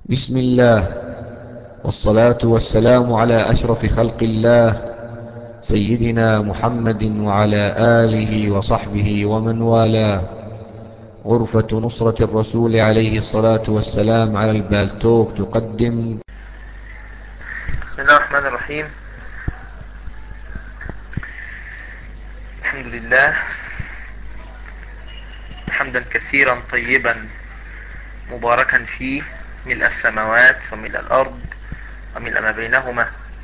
بسم الله والصلاة والسلام على أشرف خلق الله سيدنا محمد وعلى آله وصحبه ومن والاه غرفة نصرة الرسول عليه الصلاة والسلام على البالتوك تقدم بسم الله الرحمن الرحيم الحمد لله حمدا كثيرا طيبا مباركا فيه ملء السماوات وملء الأرض وملء ما بينهما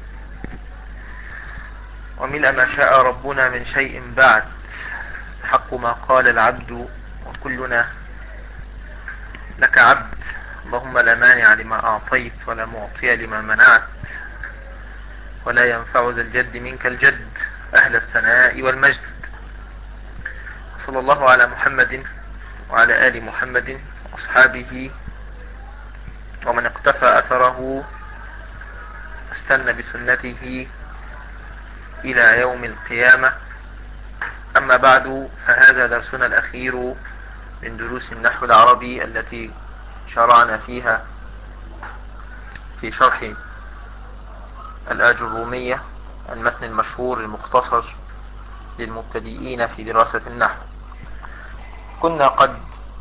وملء ما شاء ربنا من شيء بعد حق ما قال العبد وكلنا لك عبد اللهم لا مانع لما أعطيت ولا معطي لما منعت ولا ينفع ذا الجد منك الجد أهل الثناء والمجد صلى الله على محمد وعلى آل محمد وأصحابه ومن اقتفى أثره استنى بسنته إلى يوم القيامة أما بعد فهذا درسنا الأخير من دروس النحو العربي التي شرعنا فيها في شرح الآج الرومية المتن المشهور المختصر للمبتدئين في دراسة النحو كنا قد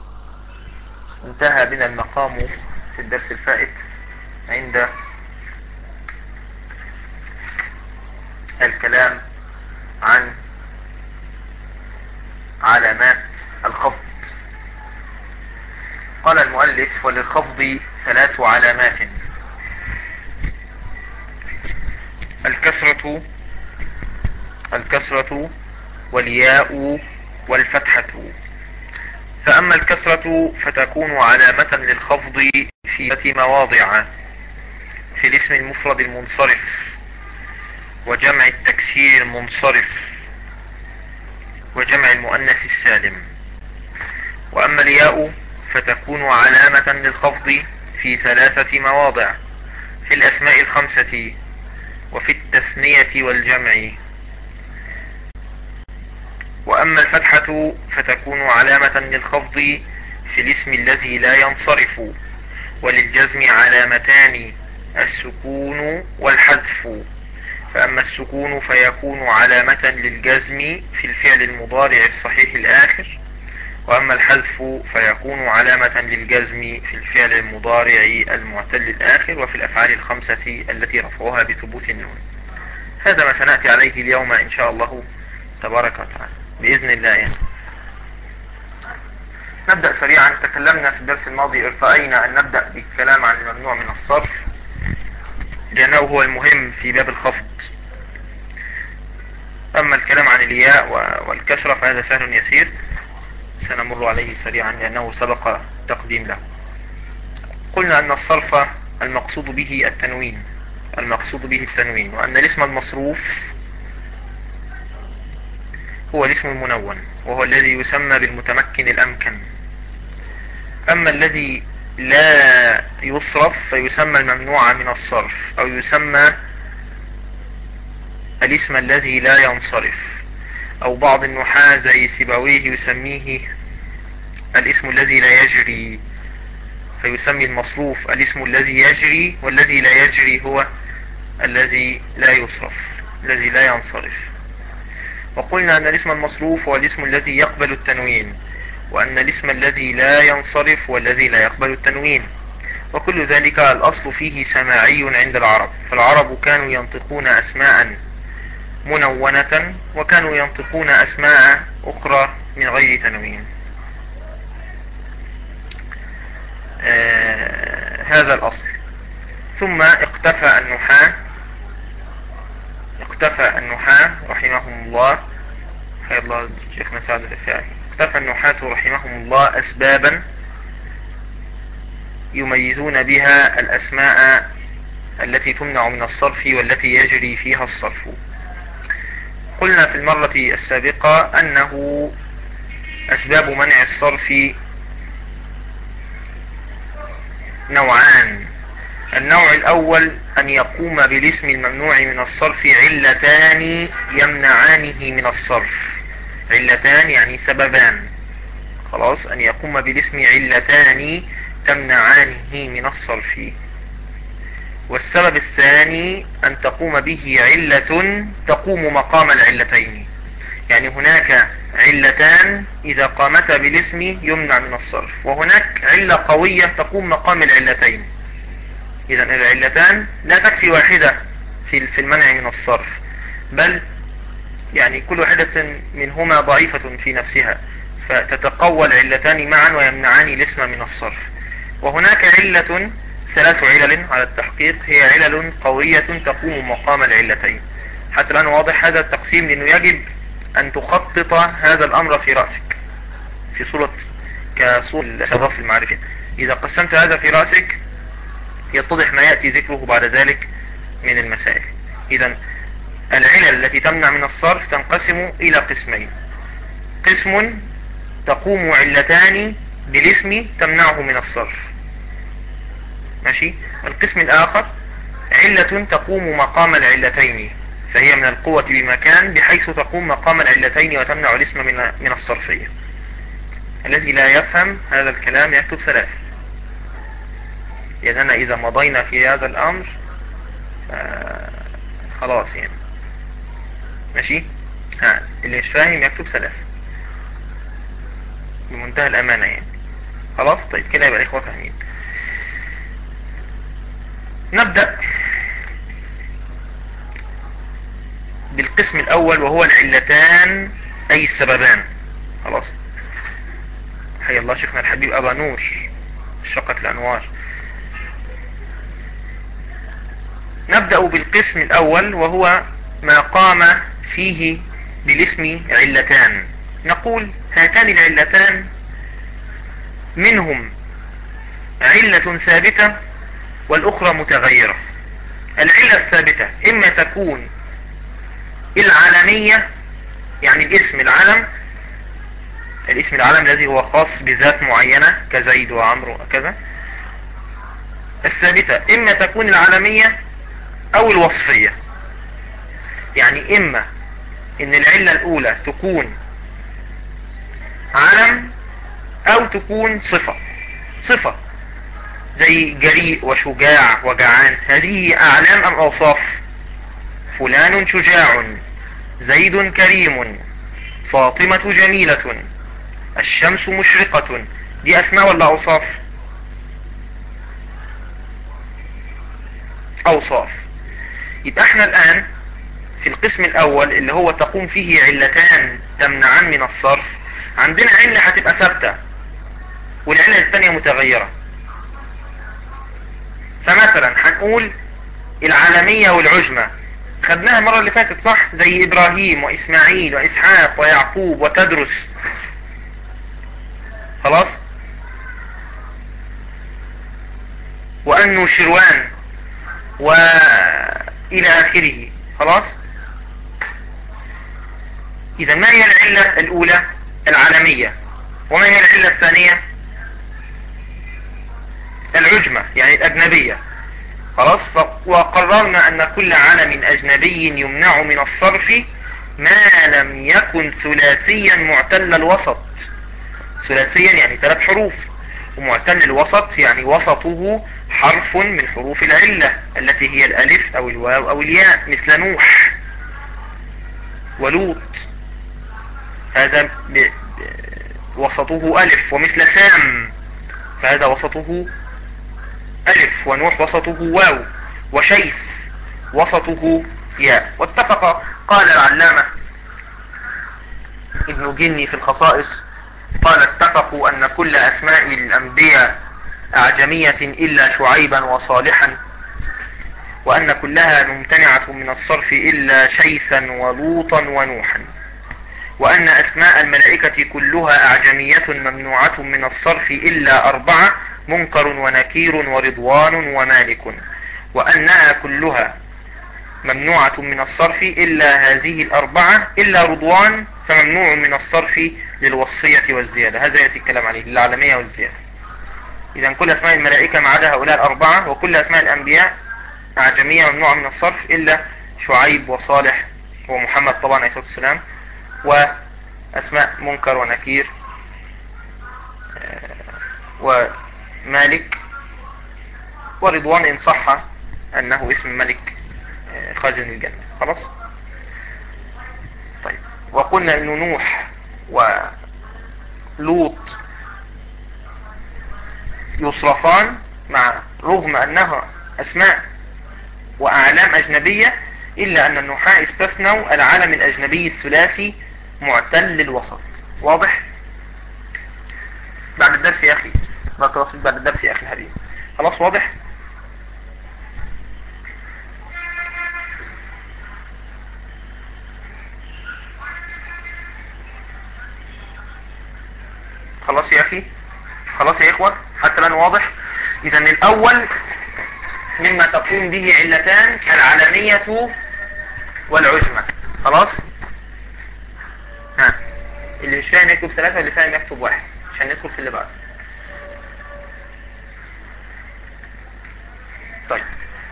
انتهى بنا المقام في الدرس الفائت عند الكلام عن علامات الخفض قال المؤلف وللخفض ثلاث علامات الكسرة الكسرة والياء والفتحة فأما الكسرة فتكون علامة للخفض في ثلاث مواضع في الاسم المفرد المنصرف وجمع التكسير المنصرف وجمع المؤنث السالم وأما الياء فتكون علامة للخفض في ثلاثة مواضع في الأسماء الخمسة وفي التثنية والجمع وأما الفتحة فتكون علامة للخفض في الاسم الذي لا ينصرف وللجزم علامتان السكون والحذف فأما السكون فيكون علامة للجزم في الفعل المضارع الصحيح الآخر وأما الحذف فيكون علامة للجزم في الفعل المضارع المعتل الآخر وفي الأفعال الخمسة التي رفعوها بثبوت النون هذا ما سنأتي عليه اليوم إن شاء الله تبارك وتعالى بإذن الله يعني. نبدأ سريعا تكلمنا في الدرس الماضي ارتأينا أن نبدأ بالكلام عن الممنوع من الصرف لأنه هو المهم في باب الخفض أما الكلام عن الياء والكسرة فهذا سهل يسير سنمر عليه سريعا لأنه سبق تقديم له قلنا أن الصرف المقصود به التنوين المقصود به التنوين وأن الاسم المصروف هو الاسم المنون وهو الذي يسمى بالمتمكن الأمكن أما الذي لا يصرف فيسمى الممنوع من الصرف أو يسمى الاسم الذي لا ينصرف أو بعض النحاة زي سيبويه يسميه الاسم الذي لا يجري فيسمي المصروف الاسم الذي يجري والذي لا يجري هو الذي لا يصرف الذي لا ينصرف وقلنا أن الاسم المصروف هو الاسم الذي يقبل التنوين وأن الاسم الذي لا ينصرف والذي لا يقبل التنوين وكل ذلك الأصل فيه سماعي عند العرب فالعرب كانوا ينطقون أسماء منونة وكانوا ينطقون أسماء أخرى من غير تنوين آه هذا الأصل ثم اقتفى النحاة اقتفى النحاة رحمهم الله خير الله شيخنا سعد الرفاعي اقتفى النحاة رحمهم الله أسبابا يميزون بها الأسماء التي تمنع من الصرف والتي يجري فيها الصرف قلنا في المرة السابقة أنه أسباب منع الصرف نوعان النوع الأول أن يقوم بالاسم الممنوع من الصرف علتان يمنعانه من الصرف علتان يعني سببان خلاص أن يقوم بالاسم علتان تمنعانه من الصرف والسبب الثاني أن تقوم به علة تقوم مقام العلتين يعني هناك علتان إذا قامتا بالاسم يمنع من الصرف وهناك علة قوية تقوم مقام العلتين إذا العلتان لا تكفي واحدة في المنع من الصرف بل يعني كل واحدة منهما ضعيفة في نفسها فتتقوى العلتان معا ويمنعان الاسم من الصرف وهناك علة ثلاث علل على التحقيق هي علل قوية تقوم مقام العلتين حتى الآن واضح هذا التقسيم لأنه يجب أن تخطط هذا الأمر في رأسك في صورة كصورة شرف المعرفة إذا قسمت هذا في رأسك يتضح ما يأتي ذكره بعد ذلك من المسائل إذا العلل التي تمنع من الصرف تنقسم إلى قسمين قسم تقوم علتان بالاسم تمنعه من الصرف ماشي القسم الآخر علة تقوم مقام العلتين فهي من القوة بمكان بحيث تقوم مقام العلتين وتمنع الاسم من من الصرفية الذي لا يفهم هذا الكلام يكتب ثلاثة لأننا إذا مضينا في هذا الأمر خلاص يعني ماشي ها اللي مش فاهم يكتب ثلاثة بمنتهى الأمانة يعني خلاص طيب كده يبقى الإخوة فاهمين نبدأ بالقسم الأول وهو العلتان أي السببان خلاص حي الله شيخنا الحبيب أبا نور شقة الأنوار نبدأ بالقسم الأول وهو ما قام فيه بالاسم علتان نقول هاتان العلتان منهم علة ثابتة والأخرى متغيرة العلة الثابتة إما تكون العالمية يعني الاسم العلم الاسم العلم الذي هو خاص بذات معينة كزيد وعمرو وكذا الثابتة إما تكون العالمية أو الوصفية يعني إما إن العلة الأولى تكون علم أو تكون صفة صفة زي جريء وشجاع وجعان هذه أعلام أم أوصاف فلان شجاع زيد كريم فاطمة جميلة الشمس مشرقة دي أسماء ولا أوصاف أوصاف يبقى احنا الآن في القسم الأول اللي هو تقوم فيه علتان تمنعان من الصرف عندنا علة هتبقى ثابتة والعلة الثانية متغيرة فمثلا هنقول العالمية والعجمة خدناها المرة اللي فاتت صح زي إبراهيم وإسماعيل وإسحاق ويعقوب وتدرس خلاص وأنه شروان وإلى آخره خلاص إذا ما هي العلة الأولى العالمية وما هي العلة الثانية العجمة يعني الأجنبية خلاص وقررنا أن كل علم أجنبي يمنع من الصرف ما لم يكن ثلاثيا معتل الوسط ثلاثيا يعني ثلاث حروف ومعتل الوسط يعني وسطه حرف من حروف العلة التي هي الألف أو الواو أو الياء مثل نوح ولوط هذا وسطه ألف ومثل سام فهذا وسطه ألف ونوح وسطه واو وشيث وسطه ياء واتفق قال العلامة ابن جني في الخصائص قال اتفقوا أن كل أسماء الأنبياء أعجمية إلا شعيبا وصالحا وأن كلها ممتنعة من الصرف إلا شيثا ولوطا ونوحا وأن أسماء الملائكة كلها أعجمية ممنوعة من الصرف إلا أربعة منكر ونكير ورضوان ومالك وأنها كلها ممنوعة من الصرف إلا هذه الأربعة إلا رضوان فممنوع من الصرف للوصفية والزيادة هذا يأتي الكلام عليه للعالمية والزيادة إذا كل أسماء الملائكة ما عدا هؤلاء الأربعة وكل أسماء الأنبياء أعجمية ممنوعة من الصرف إلا شعيب وصالح ومحمد طبعا عليه الصلاة والسلام وأسماء منكر ونكير مالك ورضوان إن صح أنه اسم ملك آه، خازن الجنة خلاص طيب وقلنا أن نوح ولوط يصرفان مع رغم أنها أسماء وأعلام أجنبية إلا أن النحاة استثنوا العالم الأجنبي الثلاثي معتل الوسط واضح بعد الدرس يا أخي بعد الدرس يا أخي الحبيب خلاص واضح خلاص يا أخي خلاص يا إخوة حتى الآن واضح إذا الأول مما تقوم به علتان العالمية والعجمة خلاص ها اللي مش فاهم يكتب ثلاثة واللي فاهم يكتب واحد عشان ندخل في اللي بعده طيب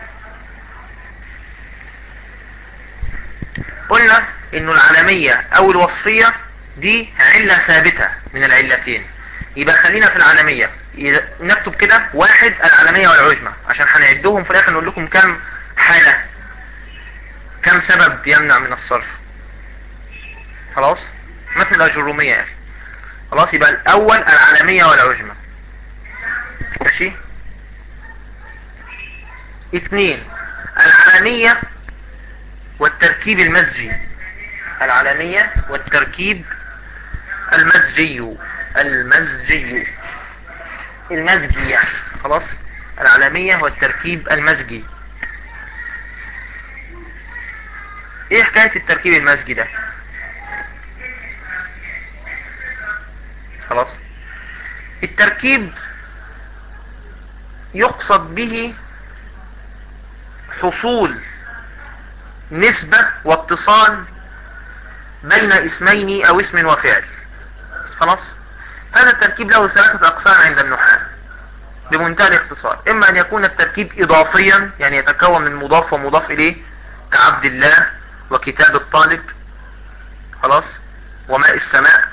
قلنا انه العالمية او الوصفية دي علة ثابتة من العلتين يبقى خلينا في العالمية نكتب كده واحد العالمية والعجمة عشان هنعدهم في الاخر نقول لكم كم حالة كم سبب يمنع من الصرف خلاص مثل الأجرومية يا أخي خلاص يبقى الأول العالمية والعجمة ماشي اثنين العالمية والتركيب المزجي العالمية والتركيب المزجي المزجي المزجي يعني خلاص العالمية والتركيب المزجي ايه حكاية التركيب المزجي ده خلاص التركيب يقصد به حصول نسبة واتصال بين اسمين او اسم وفعل خلاص هذا التركيب له ثلاثة اقسام عند النحاة بمنتهى الاختصار اما ان يكون التركيب اضافيا يعني يتكون من مضاف ومضاف اليه كعبد الله وكتاب الطالب خلاص وماء السماء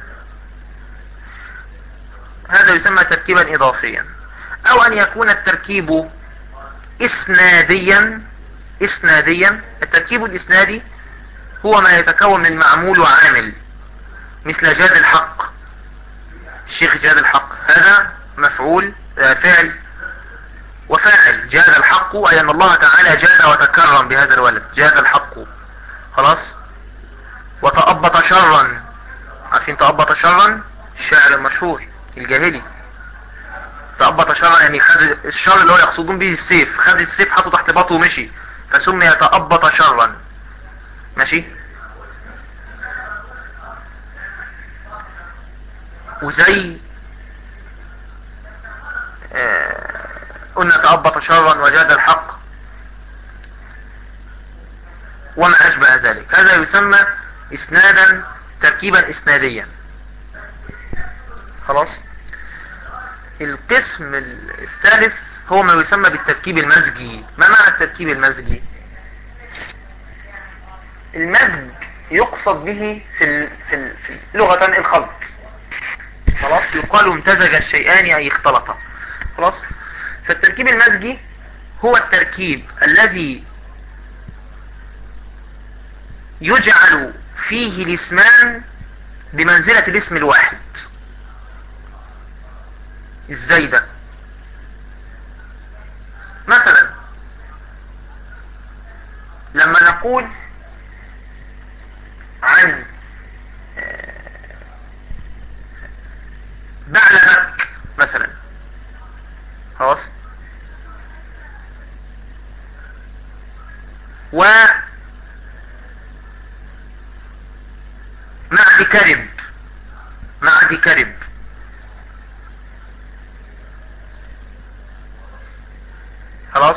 هذا يسمى تركيبا اضافيا او ان يكون التركيب اسناديا اسناديا التركيب الاسنادي هو ما يتكون من معمول وعامل مثل جاد الحق الشيخ جاد الحق هذا مفعول آه، فعل وفاعل جاد الحق اي ان الله تعالى جاد وتكرم بهذا الولد جاد الحق خلاص وتأبط شرا عارفين تأبط شرا الشاعر المشهور الجاهلي تأبط شرا يعني خد الشر اللي هو يقصدون به السيف خد السيف حطه تحت باطه ومشي فسمي تأبط شرا ماشي وزي آه قلنا تأبط شرا وجاد الحق وما أشبه ذلك هذا يسمى إسنادا تركيبا إسناديا خلاص القسم الثالث هو ما يسمى بالتركيب المزجي ما معنى التركيب المزجي المزج يقصد به في, ال... في, ال... في لغة الخلط خلاص يقال امتزج الشيئان أي اختلطا خلاص فالتركيب المزجي هو التركيب الذي يجعل فيه الاسمان بمنزلة الاسم الواحد ازاي ده مثلا لما نقول عن بعلبك مثلا خلاص و معدي كرب معدي كرب خلاص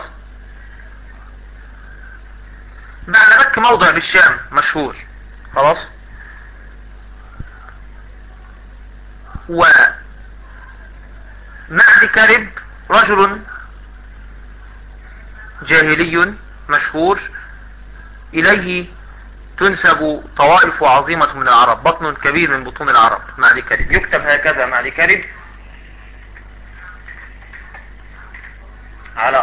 بعلبك موضع بالشام مشهور خلاص و معدي كرب رجل جاهلي مشهور إليه تنسب طوائف عظيمة من العرب بطن كبير من بطون العرب معدي كرب يكتب هكذا معدي كرب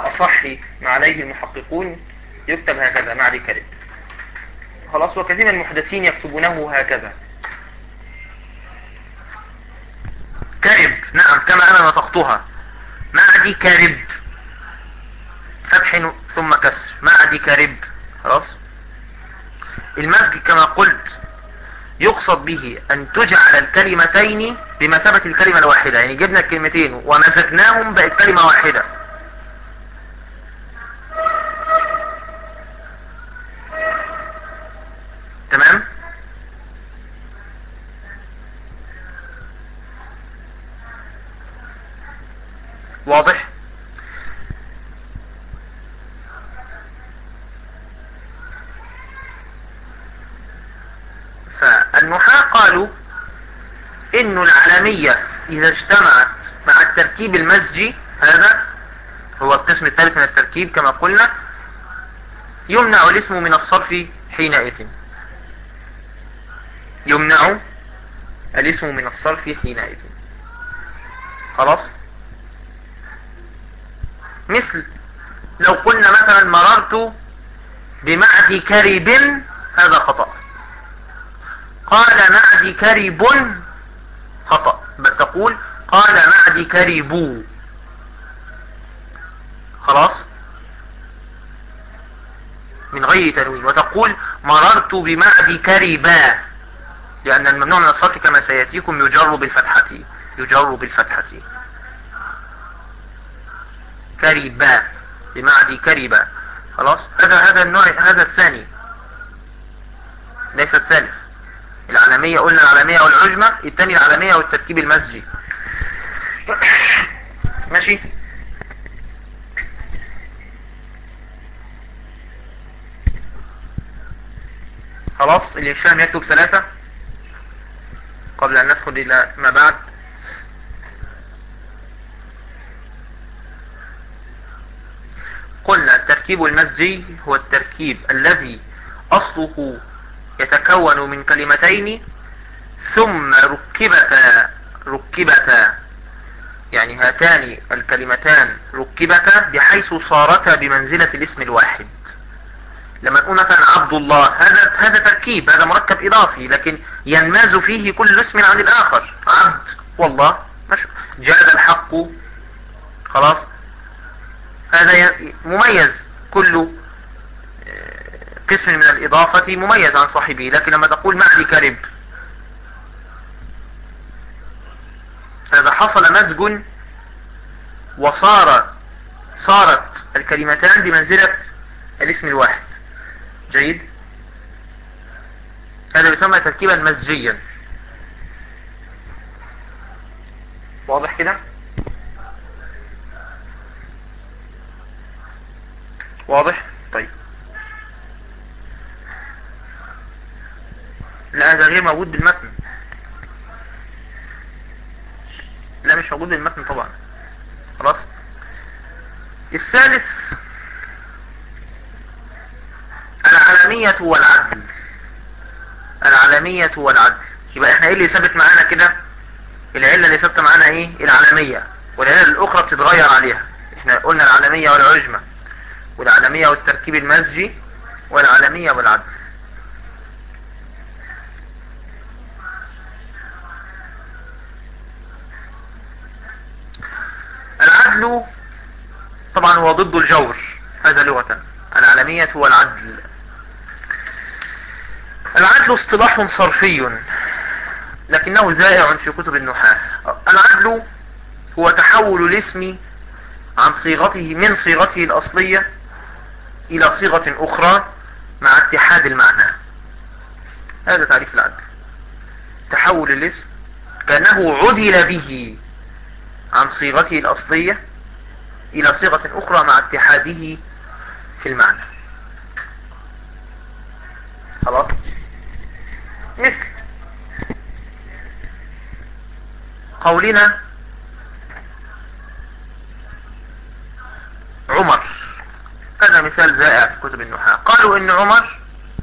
أصح ما عليه المحققون يكتب هكذا معدي كرب خلاص وكثير من المحدثين يكتبونه هكذا كرب نعم كما أنا نطقتها معدي كرب فتح ثم كسر معدي كرب خلاص المسجد كما قلت يقصد به أن تجعل الكلمتين بمثابة الكلمة الواحدة يعني جبنا الكلمتين ومزجناهم بقت كلمة واحدة تمام واضح فالنحاة قالوا ان العلمية اذا اجتمعت مع التركيب المزجي هذا هو القسم الثالث من التركيب كما قلنا يمنع الاسم من الصرف حينئذ يمنع الاسم من الصرف حينئذ خلاص مثل لو قلنا مثلا مررت بمعدي كرب هذا خطأ قال معدي كرب خطأ بل تقول قال معدي كربو خلاص من غير تنوين وتقول مررت بمعدي كربا لأن الممنوع من الصرف كما سيأتيكم يجر بالفتحة يجر بالفتحة كربا بمعدي كربا خلاص هذا هذا النوع هذا الثاني ليس الثالث العالمية قلنا العالمية والعجمة الثاني العالمية والتركيب المسجي ماشي خلاص اللي مش فاهم يكتب ثلاثة قبل ان ندخل الى ما بعد قلنا التركيب المزجي هو التركيب الذي اصله يتكون من كلمتين ثم ركبتا ركبتا يعني هاتان الكلمتان ركبتا بحيث صارتا بمنزلة الاسم الواحد لما نقول مثلا عبد الله هذا هذا تركيب هذا مركب اضافي لكن ينماز فيه كل اسم عن الاخر عبد والله مش جاد الحق خلاص هذا مميز كل قسم من الإضافة مميز عن صاحبه لكن لما تقول معدي كرب هذا حصل مزج وصار صارت الكلمتان بمنزلة الاسم الواحد جيد هذا يسمى تركيبا مزجيا واضح كده واضح طيب لا ده غير موجود بالمتن لا مش موجود بالمتن طبعا خلاص الثالث العالمية والعدل العالمية والعدل يبقى احنا ايه اللي ثابت معانا كده العلة اللي ثابتة معانا ايه العالمية والعلة الاخرى بتتغير عليها احنا قلنا العالمية والعجمة والعالمية والتركيب المزجي والعالمية والعدل العدل طبعا هو ضد الجور هذا لغة العالمية هو العدل العدل اصطلاح صرفي لكنه زائع في كتب النحاة العدل هو تحول الاسم عن صيغته من صيغته الأصلية إلى صيغة أخرى مع اتحاد المعنى هذا تعريف العدل تحول الاسم كأنه عدل به عن صيغته الأصلية إلى صيغة أخرى مع اتحاده في المعنى خلاص مثل قولنا عمر هذا مثال زائع في كتب النحاة قالوا ان عمر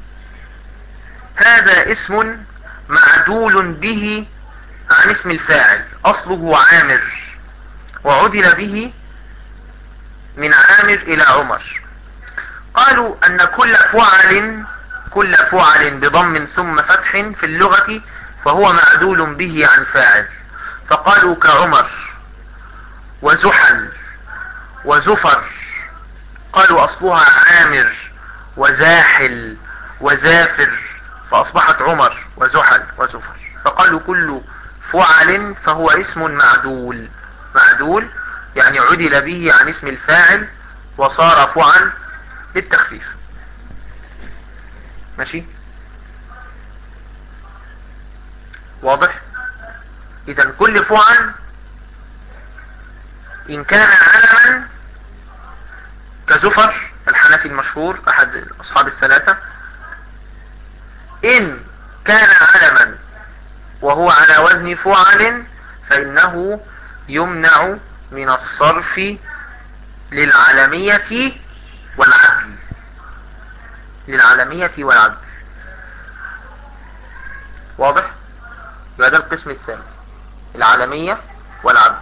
هذا اسم معدول به عن اسم الفاعل اصله عامر وعدل به من عامر إلى عمر قالوا أن كل فعل كل فعل بضم ثم فتح في اللغة فهو معدول به عن فاعل فقالوا كعمر وزحل وزفر قالوا أصلها عامر وزاحل وزافر فأصبحت عمر وزحل وزفر فقالوا كل فعل فهو اسم معدول معدول يعني عدل به عن اسم الفاعل وصار فعل للتخفيف ماشي واضح اذا كل فعل ان كان علما كزفر الحنفي المشهور احد اصحاب الثلاثة ان كان علما وهو على وزن فعل فانه يمنع من الصرف للعالمية والعدل للعالمية والعدل واضح يبقى ده القسم الثاني العالمية والعدل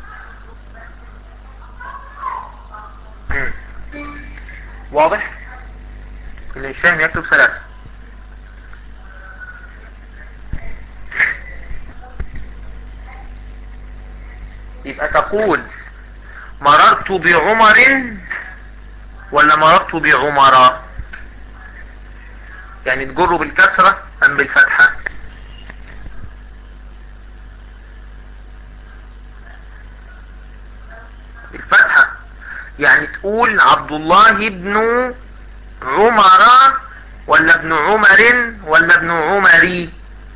واضح اللي مش فاهم يكتب ثلاثة يبقى تقول مررت بعمر ولا مررت بعمر يعني تجره بالكسرة ام بالفتحة بالفتحة يعني تقول عبد الله بن عمر ولا ابن عمر ولا ابن عمري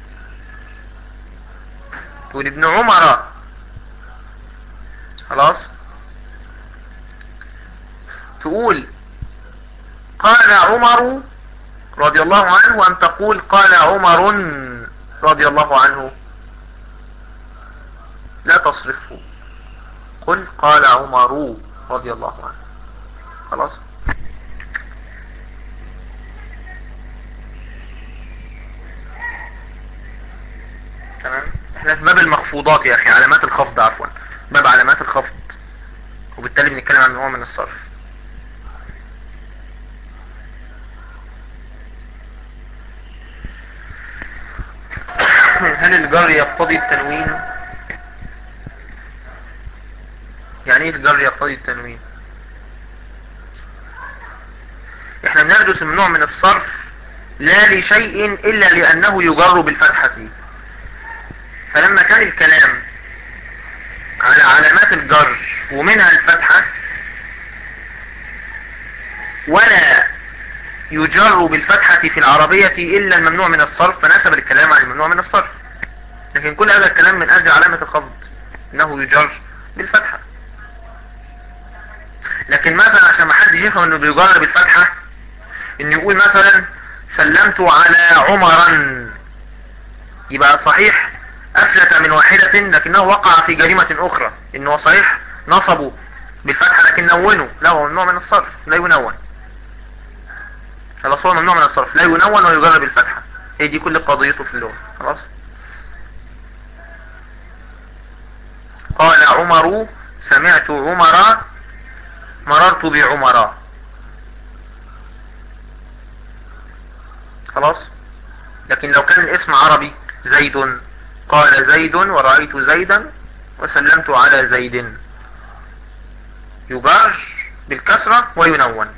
تقول ابن عمر خلاص تقول قال عمر رضي الله عنه أن تقول قال عمر رضي الله عنه لا تصرفه قل قال عمر رضي الله عنه خلاص تمام احنا في باب المخفوضات يا اخي علامات الخفض عفوا باب علامات الخفض وبالتالي بنتكلم عن نوع من الصرف هل الجر يقتضي التنوين يعني ايه الجر يقتضي التنوين احنا بندرس النوع من الصرف لا لشيء الا لانه يجر بالفتحة فلما كان الكلام على علامات الجر ومنها الفتحة ولا يجر بالفتحة في العربية إلا الممنوع من الصرف فنسب الكلام عن الممنوع من الصرف لكن كل هذا الكلام من أجل علامة الخفض إنه يجر بالفتحة لكن مثلا عشان ما حد يفهم انه بيجر بالفتحة انه يقول مثلا سلمت على عمرا يبقى صحيح افلت من واحدة لكنه وقع في جريمة اخرى انه صحيح نصبوا بالفتحة لكن نونوا لا هو ممنوع من الصرف لا ينون خلاص هو ممنوع من الصرف لا ينون ويجر بالفتحة هي دي كل قضيته في اللغة خلاص قال عمر سمعت عمر مررت بعمر خلاص لكن لو كان الاسم عربي زيد قال زيد ورأيت زيدا وسلمت على زيد يجر بالكسرة وينون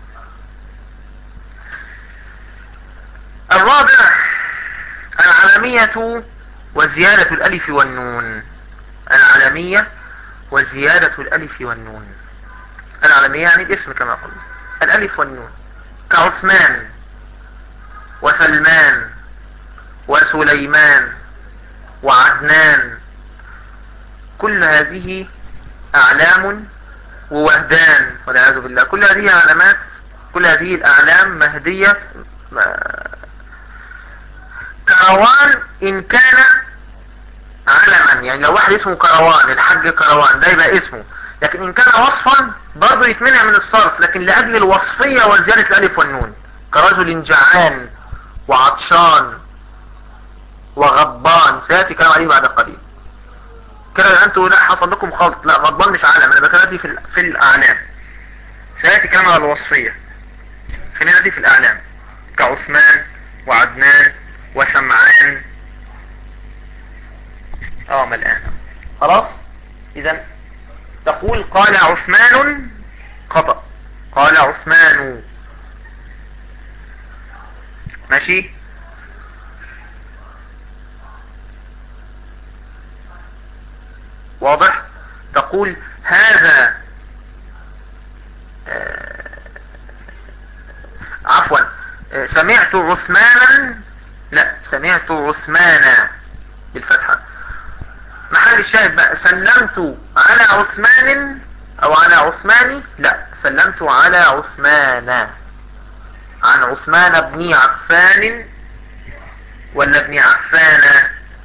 الرابع العلمية وزيادة الألف والنون العلمية وزيادة الألف والنون العلمية يعني الاسم كما قلنا الألف والنون كعثمان وسلمان وسليمان وعدنان كل هذه أعلام ووهدان والعياذ بالله كل هذه علامات كل هذه الأعلام مهدية كروان إن كان علما يعني لو واحد اسمه كروان الحج كروان ده يبقى اسمه لكن إن كان وصفا برضه يتمنع من الصرف لكن لأجل الوصفية وزيادة الألف والنون كرجل جعان وعطشان وغضبان سيأتي كلام عليه بعد قليل كده انتوا لا حصل لكم خلط لا غضبان مش عالم انا بكلمتي في, في الاعلام سيأتي كلام على الوصفية خلينا دي في الأعلام كعثمان وعدنان وسمعان اه ملآن خلاص اذا تقول قال عثمان خطأ قال عثمان ماشي واضح تقول هذا آه، عفوا آه، سمعت عثمانا لا سمعت عثمانا بالفتحة محل الشاهد بقى سلمت على عثمان او على عثمان لا سلمت على عثمان عن عثمان بن عفان ولا ابن عفان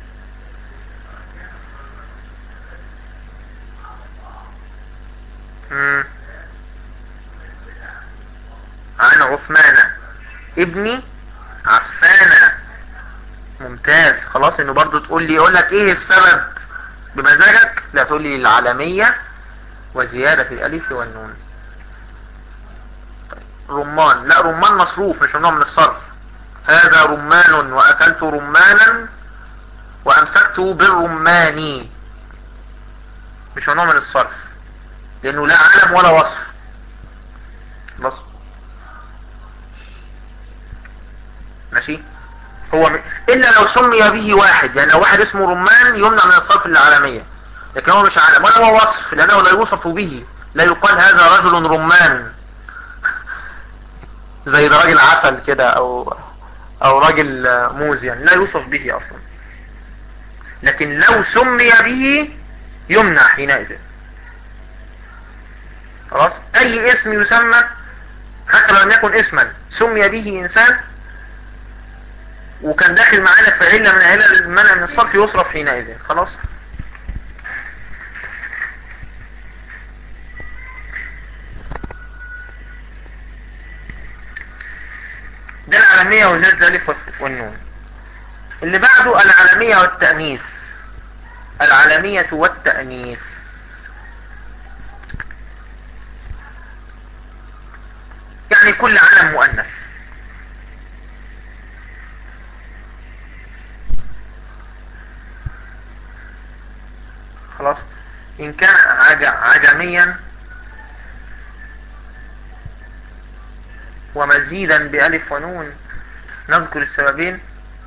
عن عثمان ابن عفان ممتاز خلاص انه برضو تقول لي يقول لك ايه السبب بمزاجك لا تقول لي العالمية وزيادة الالف والنون طيب. رمان لا رمان مصروف مش نوع من الصرف هذا رمان واكلت رمانا وامسكت بالرمان مش نوع من الصرف لانه لا علم ولا وصف بس ماشي هو م... الا لو سمي به واحد يعني لو واحد اسمه رمان يمنع من الصرف العالمية لكن هو مش عالم ولا هو وصف لانه لا يوصف به لا يقال هذا رجل رمان زي ده راجل عسل كده او او راجل موز يعني لا يوصف به اصلا لكن لو سمي به يمنع حينئذ خلاص اي اسم يسمى حتى لو لم يكن اسما سمي به انسان وكان داخل معانا في علة من علل المنع من الصرف يصرف حينئذ خلاص ده العالمية وزاد الالف والنون اللي بعده العالمية والتأنيث العالمية والتأنيث يعني كل علم مؤنث خلاص ان كان عجميا ومزيدا بألف ونون نذكر السببين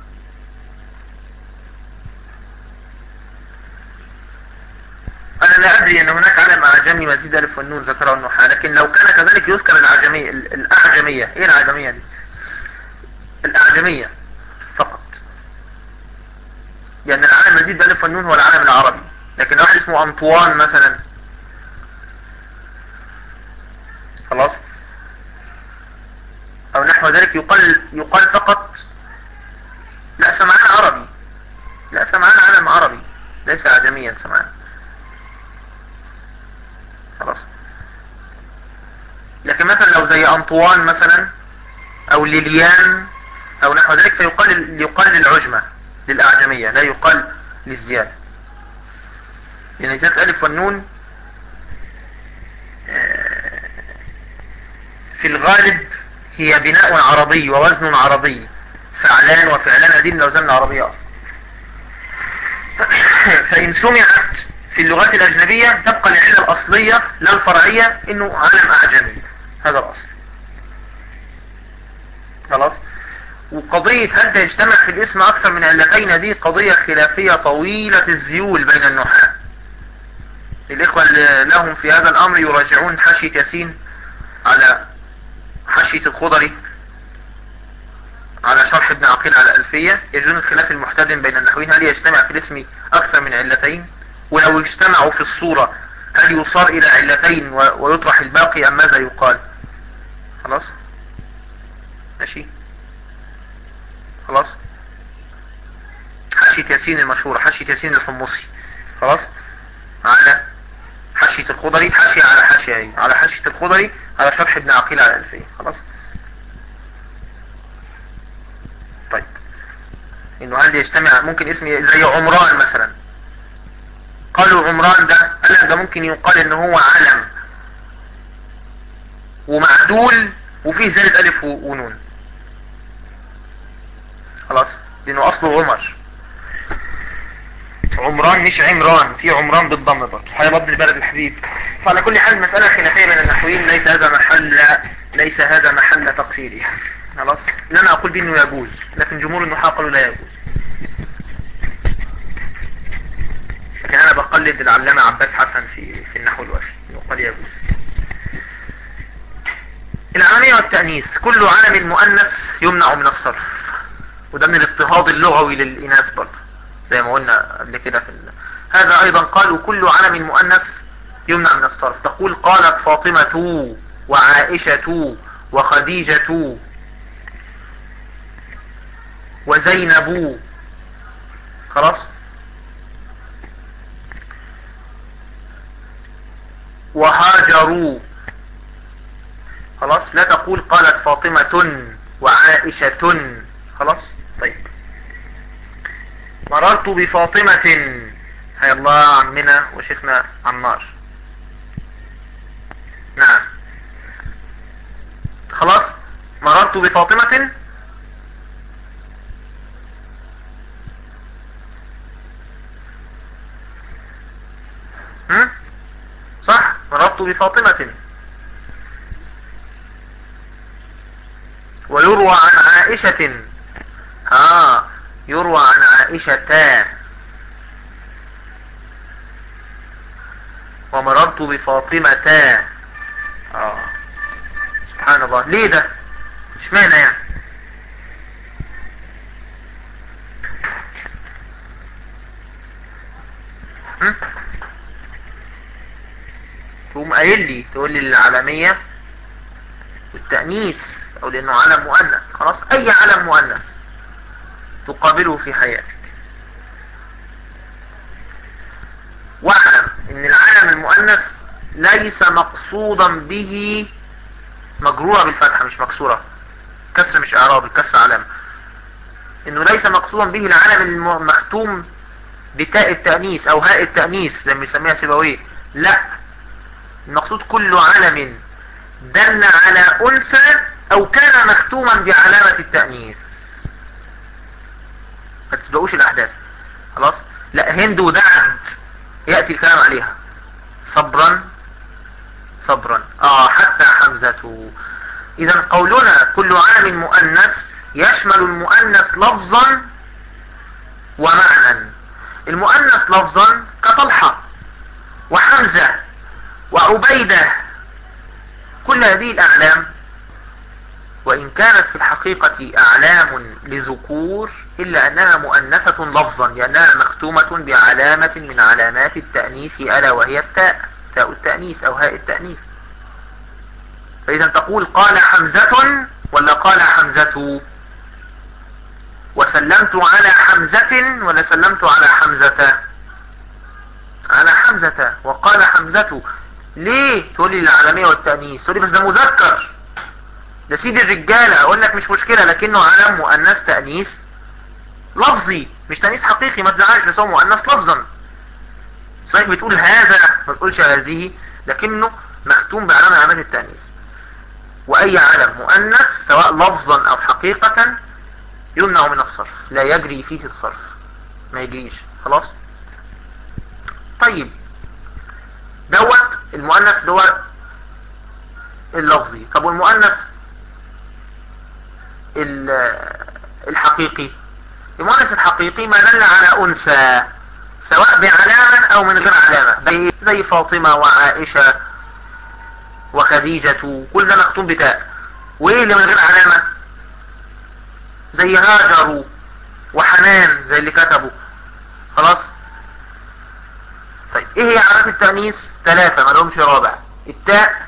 أنا لا أدري أن هناك علم أعجمي مزيد ألف والنون ذكره النحاة لكن لو كان كذلك يذكر الأعجمية الأعجمية إيه الأعجمية دي الأعجمية فقط لأن العالم مزيد بألف والنون هو العالم العربي لكن واحد اسمه أنطوان مثلا خلاص أو نحو ذلك يقال يقال فقط لا سمعان عربي لا سمعان علم عربي ليس أعجميا سمعان خلاص لكن مثلا لو زي أنطوان مثلا أو ليليان أو نحو ذلك فيقال يقال للعجمة للأعجمية لا يقال للزيادة لأن جاءت ألف والنون في الغالب هي بناء عربي ووزن عربي فعلان وفعلان هذه من الأوزان العربية أصلا فإن سمعت في اللغات الأجنبية تبقى العلة الأصلية لا الفرعية إنه علم أعجمي هذا الأصل خلاص وقضية هل تجتمع في الاسم أكثر من علتين دي قضية خلافية طويلة الزيول بين النحاة الإخوة اللي لهم في هذا الأمر يراجعون حاشية ياسين على حاشية الخضري على شرح ابن عقيل على الألفية يجدون الخلاف المحتدم بين النحوين هل يجتمع في الاسم أكثر من علتين ولو اجتمعوا في الصورة هل يصار إلى علتين ويطرح الباقي أم ماذا يقال خلاص ماشي خلاص حاشية ياسين المشهورة حاشية ياسين الحمصي خلاص على حاشية الخضري حاشية على حاشية على حاشية الخضري على شرح ابن عقيل على الألفية خلاص طيب انه هل يجتمع ممكن اسم زي عمران مثلا قالوا عمران ده قال ده ممكن يقال ان هو علم ومعدول وفيه زائد الف ونون خلاص لانه اصله عمر عمران مش عمران في عمران بالضم برضه حيا ابن البلد الحبيب فعلى كل حال مسألة خلافية بين النحويين ليس هذا محل ليس هذا محل تقصيرها خلاص لا انا اقول بانه يجوز لكن جمهور النحاة قالوا لا يجوز لكن انا بقلد العلامة عباس حسن في في النحو الوافي انه قال يجوز العالمية والتأنيث كل علم مؤنث يمنع من الصرف وده من الاضطهاد اللغوي للإناث برضه زي ما قلنا قبل كده في ال... هذا ايضا قالوا كل علم مؤنث يمنع من الصرف تقول قالت فاطمة وعائشة وخديجة وزينب خلاص وهاجروا خلاص لا تقول قالت فاطمة وعائشة خلاص طيب مررت بفاطمة هيا الله عمنا وشيخنا عمار نعم خلاص مررت بفاطمة هم؟ صح مررت بفاطمة ويروى عن عائشة آه يروى عن عائشة ومررت بفاطمة آه سبحان الله ليه ده مش معنى يعني تقوم قايل لي تقول لي العالمية والتأنيس او لانه علم مؤنث خلاص اي علم مؤنث تقابله في حياتك واعلم ان العلم المؤنث ليس مقصودا به مجرورة بالفتحة مش مكسورة كسر مش اعراب الكسر علامة انه ليس مقصودا به العلم المختوم بتاء التأنيث او هاء التأنيث زي ما يسميها سيبويه لا المقصود كل علم دل على انثى او كان مختوما بعلامة التأنيث ما تسبقوش الاحداث خلاص لا هند ودعد يأتي الكلام عليها صبرا صبرا اه حتى حمزة اذا قولنا كل عام مؤنث يشمل المؤنث لفظا ومعنى المؤنث لفظا كطلحة وحمزة وعبيدة كل هذه الاعلام وإن كانت في الحقيقة أعلام لذكور إلا أنها مؤنثة لفظا لأنها مختومة بعلامة من علامات التأنيث ألا وهي التاء تاء التأنيث أو هاء التأنيث فإذا تقول قال حمزة ولا قال حمزة وسلمت على حمزة ولا سلمت على حمزة على حمزة وقال حمزة ليه تقول لي العالمية والتأنيث تقول لي بس ده مذكر ده سيد الرجالة اقول لك مش مشكلة لكنه علم مؤنث تأنيث لفظي مش تأنيث حقيقي ما تزعلش بس هو مؤنث لفظا صحيح بتقول هذا ما تقولش هذه لكنه مختوم بعلامة علامات التأنيث واي علم مؤنث سواء لفظا او حقيقة يمنع من الصرف لا يجري فيه الصرف ما يجريش خلاص طيب دوت المؤنث اللي هو اللفظي طب والمؤنث الحقيقي المؤنث الحقيقي ما دل على انثى سواء بعلامة او من غير علامة زي فاطمة وعائشة وخديجة كل ده مختوم بتاء وايه اللي من غير علامة زي هاجر وحنان زي اللي كتبوا خلاص طيب ايه هي علامات التأنيث ثلاثة ما لهمش رابع التاء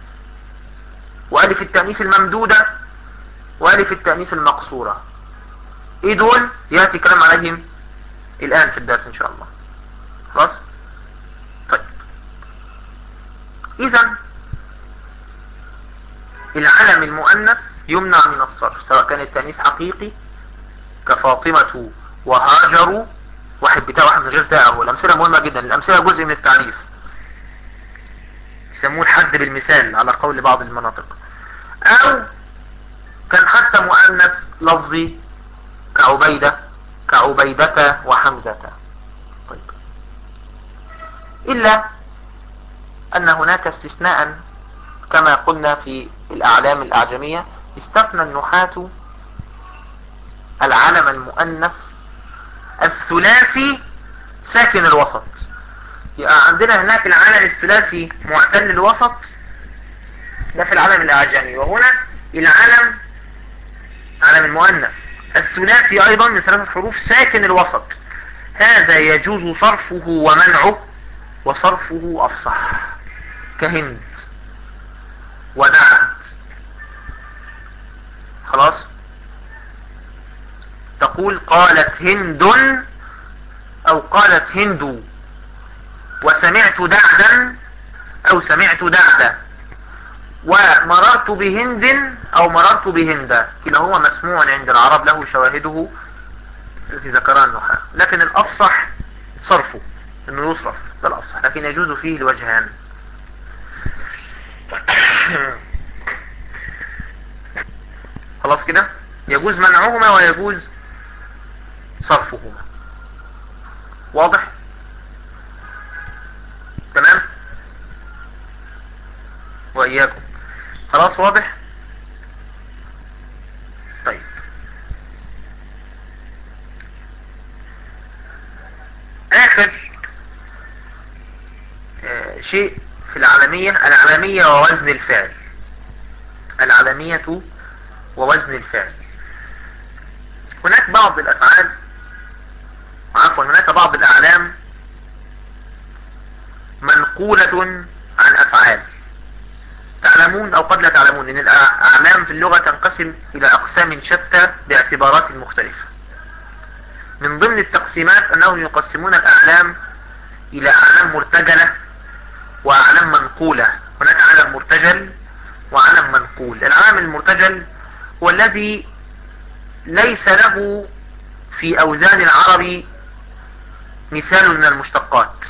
والف التأنيث الممدودة والف التأنيث المقصورة ايه دول يأتي كلام عليهم الان في الدرس ان شاء الله خلاص طيب اذا العلم المؤنث يمنع من الصرف سواء كان التأنيث حقيقي كفاطمة وهاجر واحد بتاع واحد من غير تاء والامثله مهمة جدا الامثله جزء من التعريف يسموه الحد بالمثال على قول بعض المناطق او كان حتى مؤنث لفظي كعبيدة كعبيدة وحمزة طيب إلا أن هناك استثناء كما قلنا في الأعلام الأعجمية استثنى النحاة العلم المؤنث الثلاثي ساكن الوسط يبقى عندنا هناك العلم الثلاثي معتل الوسط ده في العلم الأعجمي وهنا العلم علم المؤنث الثلاثي أيضا من ثلاثة حروف ساكن الوسط هذا يجوز صرفه ومنعه وصرفه أفصح كهند ونعت خلاص تقول قالت هند او قالت هند وسمعت دعدا او سمعت دعدا ومررت بهند او مررت بهند كلاهما مسموع عند العرب له شواهده التي ذكرها النحاة لكن الافصح صرفه انه يصرف ده الافصح لكن يجوز فيه الوجهان خلاص كده يجوز منعهما ويجوز صرفهما واضح تمام وإياكم خلاص واضح طيب آخر آه شيء في العالمية العالمية ووزن الفعل العالمية ووزن الفعل هناك بعض الأفعال عفوا هناك بعض الأعلام منقولة عن أفعال تعلمون أو قد لا تعلمون أن الأعلام في اللغة تنقسم إلى أقسام شتى باعتبارات مختلفة من ضمن التقسيمات أنهم يقسمون الأعلام إلى أعلام مرتجلة وأعلام منقولة هناك علم مرتجل وعلم منقول العلم المرتجل هو الذي ليس له في أوزان العرب مثال من المشتقات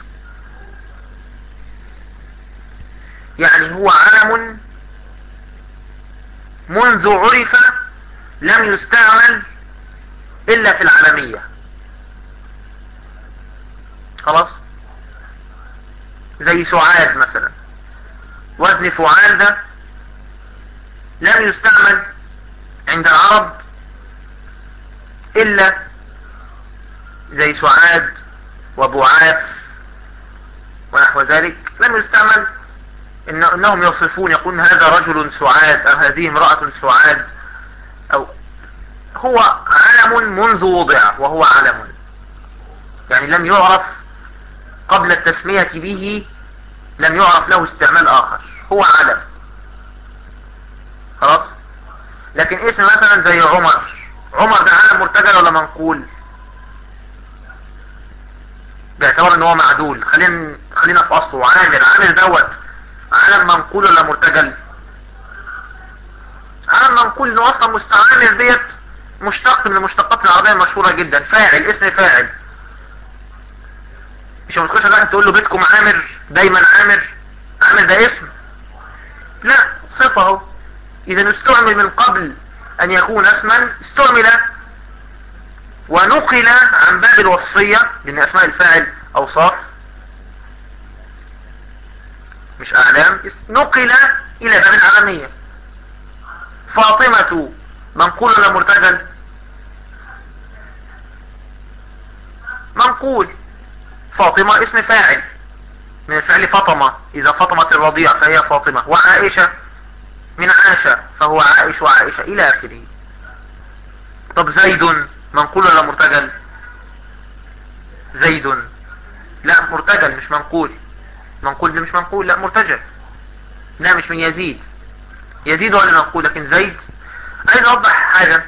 يعني هو علم منذ عرف لم يستعمل إلا في العالمية خلاص زي سعاد مثلا وزن فعال ده لم يستعمل عند العرب إلا زي سعاد وبعاث ونحو ذلك لم يستعمل إن إنهم يصفون يقولون هذا رجل سعاد أو هذه امرأة سعاد أو هو علم منذ وضع وهو علم يعني لم يعرف قبل التسمية به لم يعرف له استعمال آخر هو علم خلاص لكن اسم مثلا زي عمر عمر ده علم مرتجل ولا منقول باعتبار ان هو معدول خلينا خلينا في اصله عامر عامر دوت علم منقول ولا مرتجل علم منقول انه اصلا مستعامر ديت مشتق من المشتقات العربية المشهورة جدا فاعل اسم فاعل مش لما تخش على تقول له بيتكم عامر دايما عامر عامر ده اسم لا صفة اهو اذا استعمل من قبل ان يكون اسما استعمل ونقل عن باب الوصفية لان اسماء الفاعل اوصاف مش اعلام نقل الى باب العالمية فاطمة منقول ولا مرتجل منقول فاطمة اسم فاعل من الفعل فاطمة اذا فاطمة الرضيع فهي فاطمة وعائشة من عاشة فهو عائش وعائشة الى اخره طب زيد منقول ولا مرتجل زيد لا مرتجل مش منقول منقول ده مش منقول لا مرتجل لا مش من يزيد يزيد ولا منقول لكن زيد عايز اوضح حاجة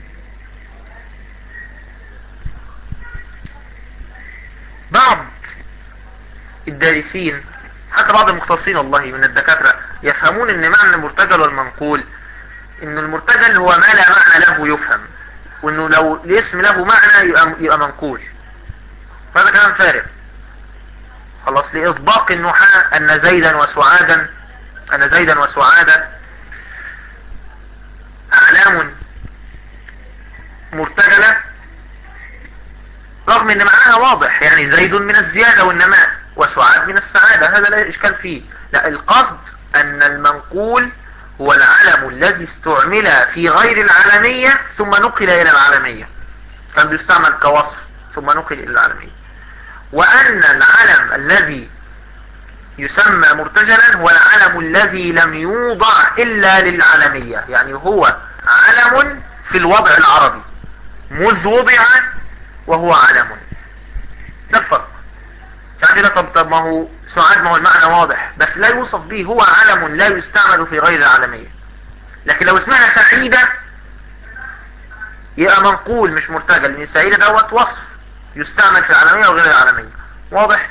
بعض الدارسين حتى بعض المختصين والله من الدكاترة يفهمون ان معنى المرتجل والمنقول ان المرتجل هو ما لا معنى له يفهم وانه لو الاسم له معنى يبقى, يبقى منقول فهذا كلام فارغ خلاص لإطباق النحاة أن زيدا وسعادا أن زيدا وسعادا أعلام مرتجلة رغم ان معناها واضح يعني زيد من الزيادة والنماء وسعاد من السعادة هذا لا إشكال فيه لا القصد أن المنقول هو العلم الذي استعمل في غير العالمية ثم نقل إلى العالمية كان بيستعمل كوصف ثم نقل إلى العالمية وأن العلم الذي يسمى مرتجلا هو العلم الذي لم يوضع إلا للعالمية يعني هو علم في الوضع العربي مذ وضع وهو علم ده الفرق يعني كده طب, طب ما هو سعاد ما هو المعنى واضح بس لا يوصف به هو علم لا يستعمل في غير العالمية لكن لو اسمها سعيدة يبقى منقول مش مرتجل لان السعيدة دوت وصف يستعمل في العالمية وغير العالمية واضح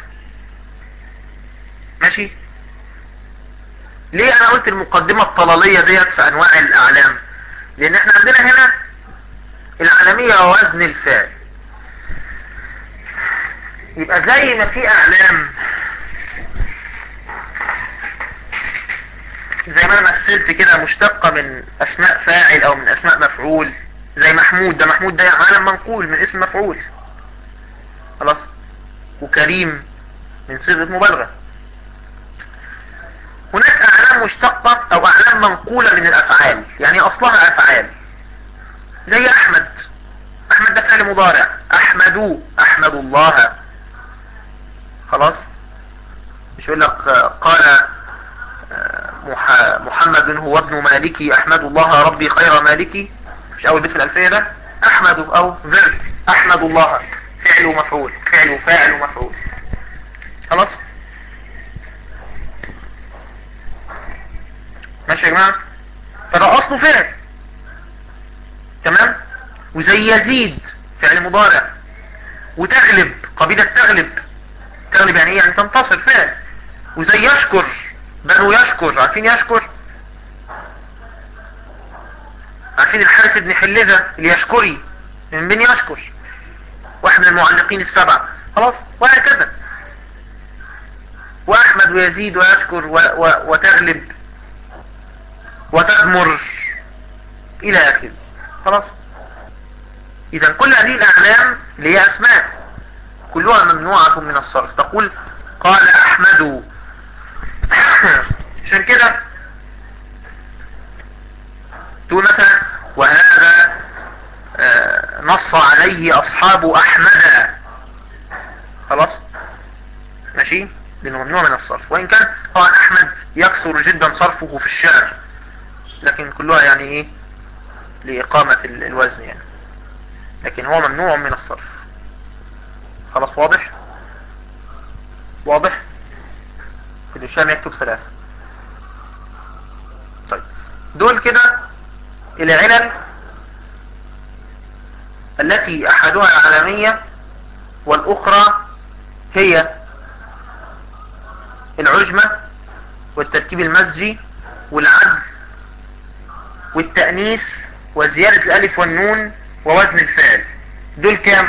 ماشي ليه انا قلت المقدمة الطلالية ديت في انواع الاعلام لان احنا عندنا هنا العالمية وزن الفعل يبقى زي ما في اعلام زي ما انا مثلت كده مشتقة من اسماء فاعل او من اسماء مفعول زي محمود ده محمود ده عالم منقول من اسم مفعول خلاص وكريم من صيغة مبالغة هناك اعلام مشتقة او اعلام منقولة من الافعال يعني اصلها افعال زي احمد احمد ده فعل مضارع احمدوا احمد الله خلاص مش يقول لك قال محمد هو ابن مالكي احمد الله ربي خير مالكي مش اول بيت في الالفية ده احمد او فيرب احمد الله فعل ومفعول فعل وفاعل ومفعول خلاص ماشي يا جماعة فده اصله فعل تمام وزي يزيد فعل مضارع وتغلب قبيلة تغلب تغلب يعني ايه يعني تنتصر فعل وزي يشكر بنو يشكر عارفين يشكر عارفين الحارث بن حلزة اليشكري من بني يشكر واحد من المعلقين السبعة خلاص وهكذا واحمد ويزيد ويشكر و و وتغلب وتدمر الى اخره خلاص اذا كل هذه الاعلام اللي هي اسماء كلها ممنوعة من الصرف تقول قال احمد عشان كده تقول مثلا وهذا آه نص عليه اصحاب احمد خلاص ماشي لانه ممنوع من الصرف وان كان طبعا احمد يكثر جدا صرفه في الشعر لكن كلها يعني ايه لاقامة الوزن يعني لكن هو ممنوع من الصرف خلاص واضح واضح في الشام يكتب ثلاثة طيب دول كده العلل التي احدها العالمية والاخرى هي العجمة والتركيب المزجي والعدل والتأنيث وزيادة الالف والنون ووزن الفعل دول كام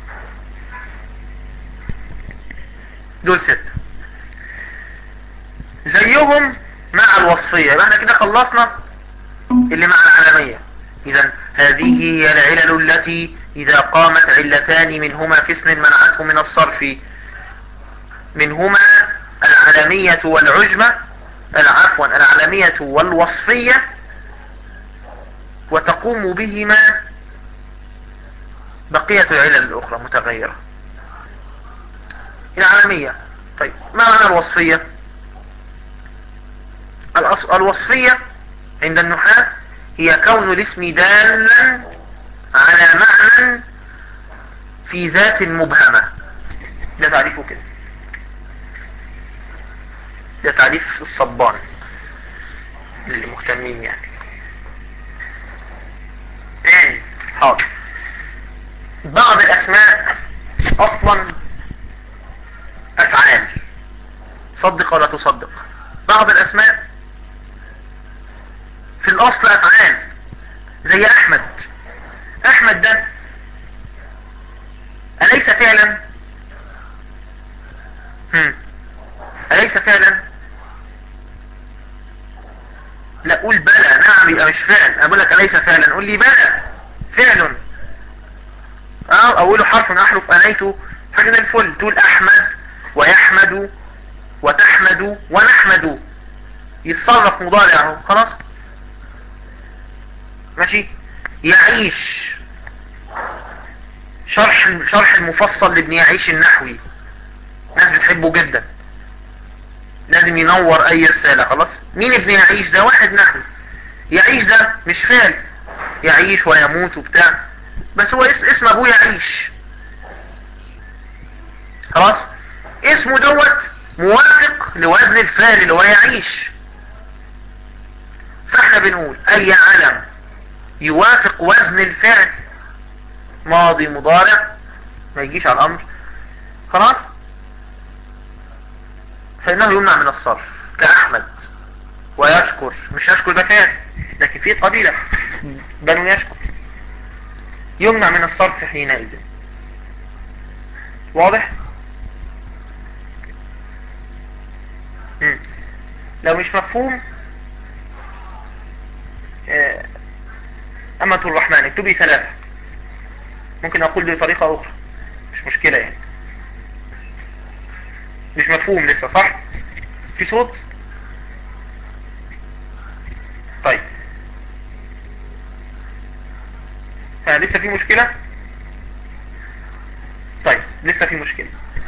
دول ست زيهم مع الوصفية يبقى احنا كده خلصنا اللي مع العالمية اذا هذه هي العلل التي اذا قامت علتان منهما في اسم منعته من الصرف منهما العالمية والعجمة العفوا العالمية والوصفية وتقوم بهما بقية العلل الأخرى متغيرة العالمية طيب ما معنى الوصفية الوصفية عند النحاة هي كون الاسم دالا على معنى في ذات مبهمة ده تعريفه كده ده تعريف الصبان للمهتمين يعني تاني حاضر بعض الاسماء اصلا افعال صدق ولا تصدق بعض الاسماء في الاصل افعال زي احمد احمد ده اليس فعلا هم. أليس فعلا لا قول بلى نعم يبقى مش فعل اقول لك أليس فعلا قول لي بلى فعل اه اقوله حرف من احرف انيته حاجة زي الفل تقول احمد ويحمد وتحمد ونحمد يتصرف مضارع اهو خلاص ماشي يعيش شرح شرح المفصل لابن يعيش النحوي ناس بتحبه جدا لازم ينور اي رسالة خلاص مين ابن يعيش ده واحد نحوي يعيش ده مش فعل يعيش ويموت وبتاع بس هو اسم, اسم ابوه يعيش خلاص اسمه دوت موافق لوزن الفعل اللي هو يعيش فاحنا بنقول اي علم يوافق وزن الفعل ماضي مضارع ما يجيش على الامر خلاص فانه يمنع من الصرف كاحمد ويشكر مش يشكر ده فعل لكن في قبيلة بنو يشكر يمنع من الصرف حينئذ واضح مم. لو مش مفهوم أمة الرحمن اكتبي ثلاثة ممكن أقول بطريقة أخرى مش مشكلة يعني مش مفهوم لسه صح في صوت طيب ها لسه في مشكلة طيب لسه في مشكلة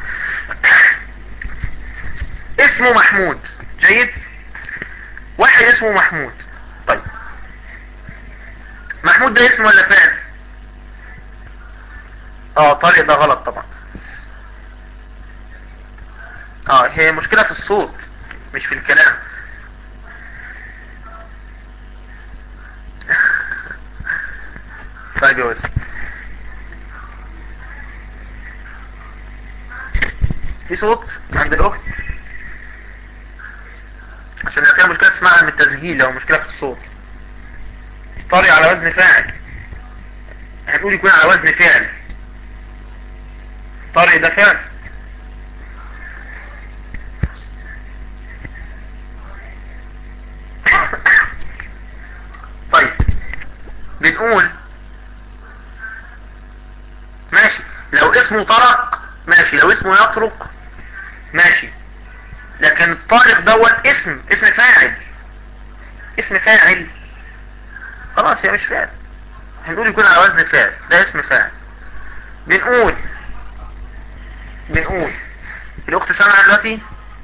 اسمه محمود جيد واحد اسمه محمود طيب محمود ده اسم ولا فعل اه طارق ده غلط طبعا اه هي مشكلة في الصوت مش في الكلام طيب يا وزن في صوت عند الاخت عشان لو فيها مشكلة تسمعها من التسجيل لو مشكلة في الصوت طارق على وزن فاعل هنقول يكون على وزن فعل طارق ده فعل طيب بنقول ماشي لو اسمه طرق ماشي لو اسمه يطرق ماشي لكن الطارق دوت اسم اسم فاعل اسم فاعل خلاص هي مش فاعل هنقول يكون على وزن فاعل ده اسم فاعل بنقول بنقول الاخت سامعه دلوقتي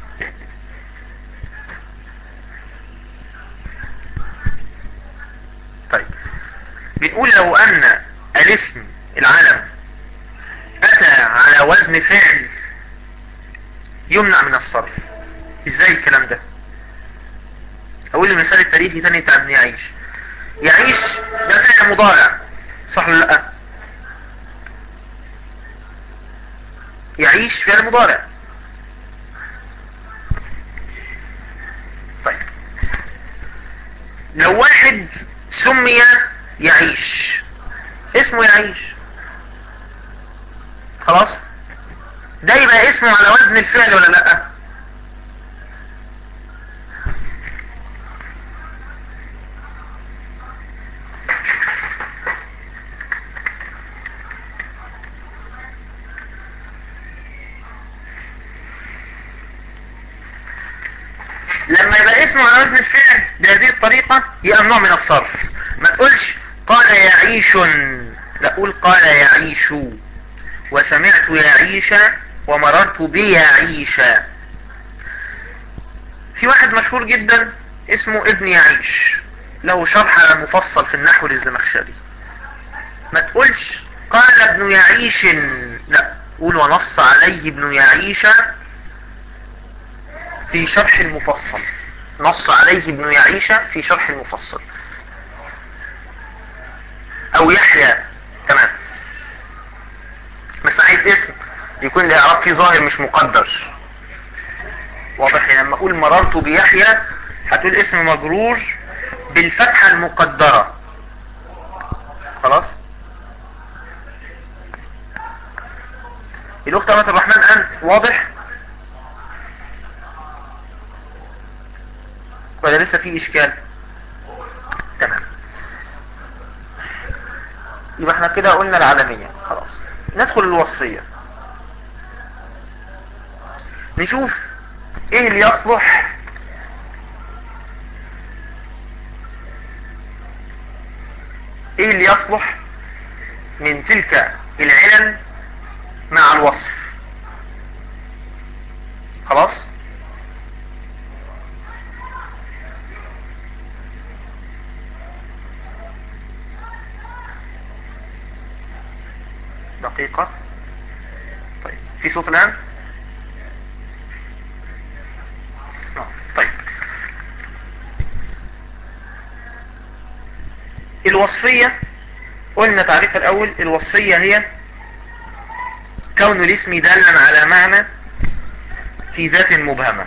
طيب بنقول لو ان الاسم العلم اتى على وزن فعل يمنع من الصرف ازاي الكلام ده اقول المثال التاريخي تاني بتاع ابن يعيش يعيش ده فعل مضارع صح ولا لا يعيش فعل مضارع طيب لو واحد سمي يعيش اسمه يعيش خلاص ده يبقى اسمه على وزن الفعل ولا لا لما يبقى اسمه على وزن الفعل بهذه الطريقة يبقى ممنوع من الصرف ما تقولش قال يعيش لا قول قال يعيش وسمعت يعيش ومررت بيعيش في واحد مشهور جدا اسمه ابن يعيش له شرح مفصل في النحو للزمخشري ما تقولش قال ابن يعيش لا قول ونص عليه ابن يعيش في شرح المفصل نص عليه ابن يعيش في شرح المفصل او يحيى تمام بس عايز اسم يكون الاعراب فيه ظاهر مش مقدر واضح يعني لما اقول مررت بيحيى هتقول اسم مجرور بالفتحة المقدرة خلاص الاخت امات الرحمن ان واضح لسه في اشكال تمام يبقى احنا كده قلنا العالمية خلاص ندخل الوصفية نشوف ايه اللي يصلح ايه اللي يصلح من تلك العلل مع الوصف خلاص دقيقة طيب في صوت الآن طيب الوصفية قلنا تعريفها الأول الوصفية هي كون الاسم دالا على معنى في ذات مبهمة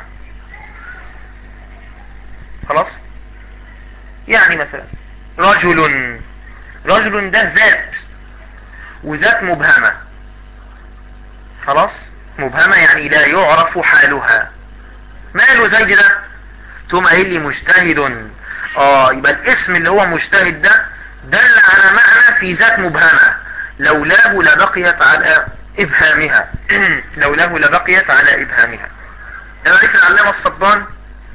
خلاص يعني مثلا رجل رجل ده ذات وذات مبهمة خلاص مبهمة يعني لا يعرف حالها ماله زيد ده ثم قايل لي مجتهد اه يبقى الاسم اللي هو مجتهد ده دل على معنى في ذات مبهمة لولاه لبقيت على ابهامها لولاه لبقيت على ابهامها يعرف العلامة الصبان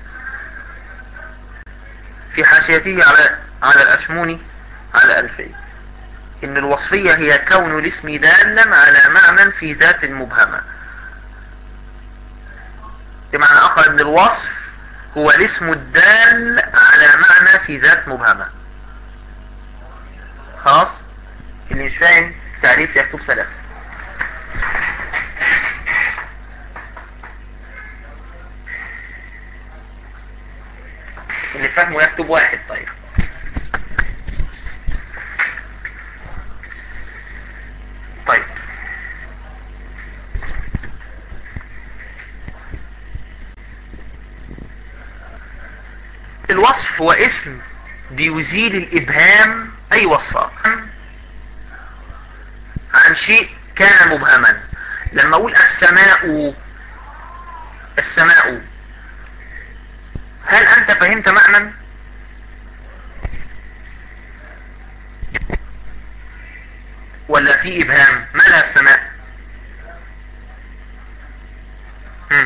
في حاشيته على على الأشموني على ألفي إن الوصفية هي كون الاسم دالا على معنى في ذات مبهمة بمعنى آخر أن الوصف هو الاسم الدال على معنى في ذات مبهمة خلاص اللي مش فاهم تعريف يكتب ثلاثة اللي فاهمه يكتب واحد طيب طيب الوصف هو اسم بيزيل الابهام اي وصف عن شيء كان مبهما لما اقول السماء السماء هل انت فهمت معنى ولا في ابهام ما لها السماء هم.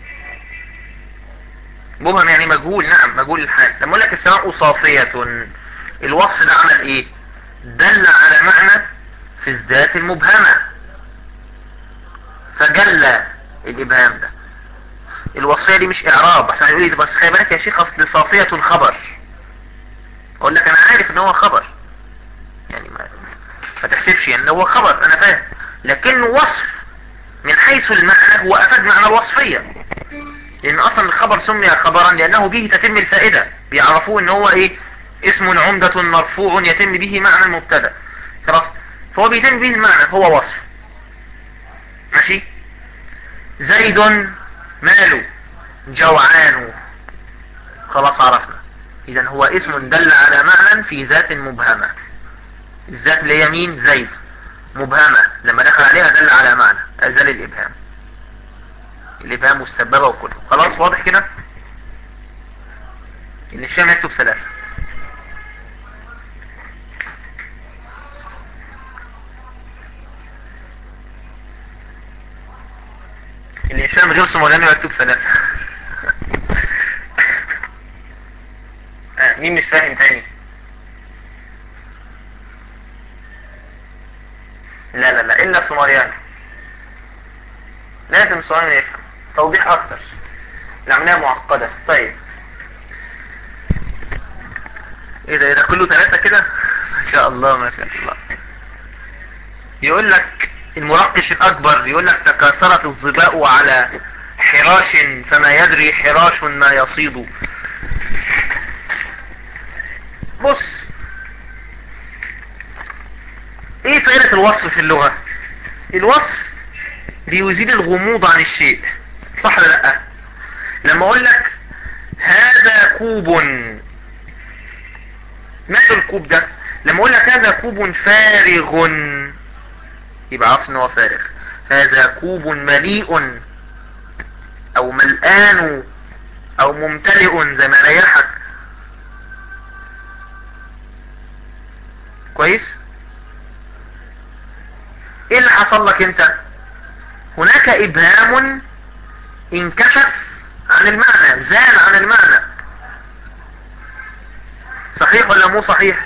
مبهم يعني مجهول نعم مجهول الحال لما اقول لك السماء صافية الوصف ده عمل ايه دل على معنى في الذات المبهمة فجل الابهام ده الوصفية دي مش اعراب عشان يقول لي بس خلي بالك يا شيخ اصل صافية خبر اقول لك انا عارف ان هو خبر يعني ما, ما تحسبش يعني هو خبر انا فاهم لكنه وصف من حيث المعنى هو افاد معنى الوصفية لان اصلا الخبر سمي خبرا لانه به تتم الفائدة بيعرفوه ان هو ايه اسم عمدة مرفوع يتم به معنى المبتدا خلاص فهو بيتم به المعنى هو وصف ماشي زيد ماله جوعان خلاص عرفنا اذا هو اسم دل على معنى في ذات مبهمة الذات اللي هي مين زيد مبهمة لما دخل عليها دل على معنى ازال الابهام الابهام والسبابة وكله خلاص واضح كده ان الشام يكتب ثلاثة اللي هشام غير مولانا يكتب ثلاثة آه مين مش فاهم تاني لا لا لا الا سومريان لازم سؤال يفهم توضيح اكتر العملية معقدة طيب ايه ده ايه ده كله ثلاثة كده ما شاء الله ما شاء الله يقول لك المرقش الاكبر يقول لك تكاثرت الظباء على حراش فما يدري حراش ما يصيد بص ايه فائدة الوصف في اللغة الوصف بيزيد الغموض عن الشيء صح ولا لا لما اقول لك هذا كوب ماذا الكوب ده لما اقول لك هذا كوب فارغ يبقى عرفت ان هو فارغ هذا كوب مليء او ملآن او ممتلئ زي ما ريحك كويس ايه اللي حصل لك انت هناك ابهام انكشف عن المعنى زال عن المعنى صحيح ولا مو صحيح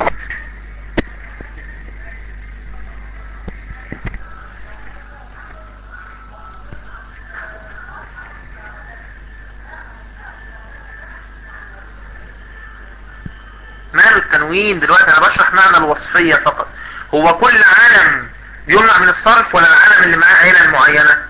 ماله التنوين دلوقتي انا بشرح معنى الوصفية فقط هو كل عالم بيمنع من الصرف ولا العالم اللي معاه علل معينة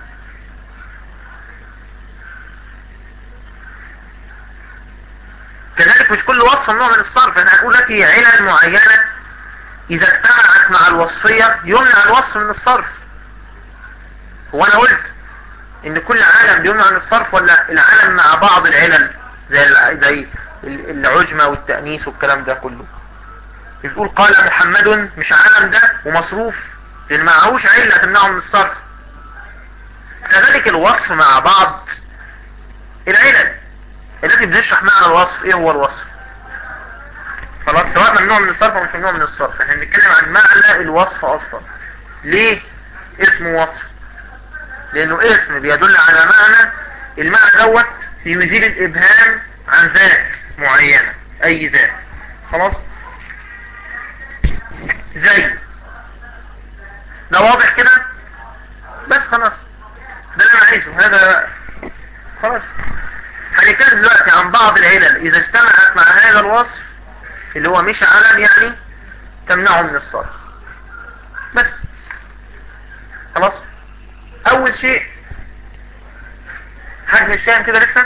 كذلك مش كل وصف نوع من الصرف انا هقول لك علل معينة اذا اجتمعت مع الوصفية يمنع الوصف من الصرف هو انا قلت ان كل عالم بيمنع من الصرف ولا العالم مع بعض العلل زي زي العجمة والتأنيس والكلام ده كله بتقول قال محمد مش عالم ده ومصروف لان معهوش علة تمنعه من الصرف كذلك الوصف مع بعض العلل التي بنشرح معنى الوصف ايه هو الوصف خلاص سواء ممنوع من الصرف او مش ممنوع من الصرف احنا بنتكلم عن معنى الوصف اصلا ليه اسمه وصف لانه اسم بيدل على معنى المعنى دوت يزيل الابهام عن ذات معينة اي ذات خلاص زي ده واضح كده بس خلاص ده اللي انا عايزه هذا خلاص هنتكلم دلوقتي عن بعض العلل اذا اجتمعت مع هذا الوصف اللي هو مش علم يعني تمنعه من الصرف بس خلاص اول شيء حد مش فاهم كده لسه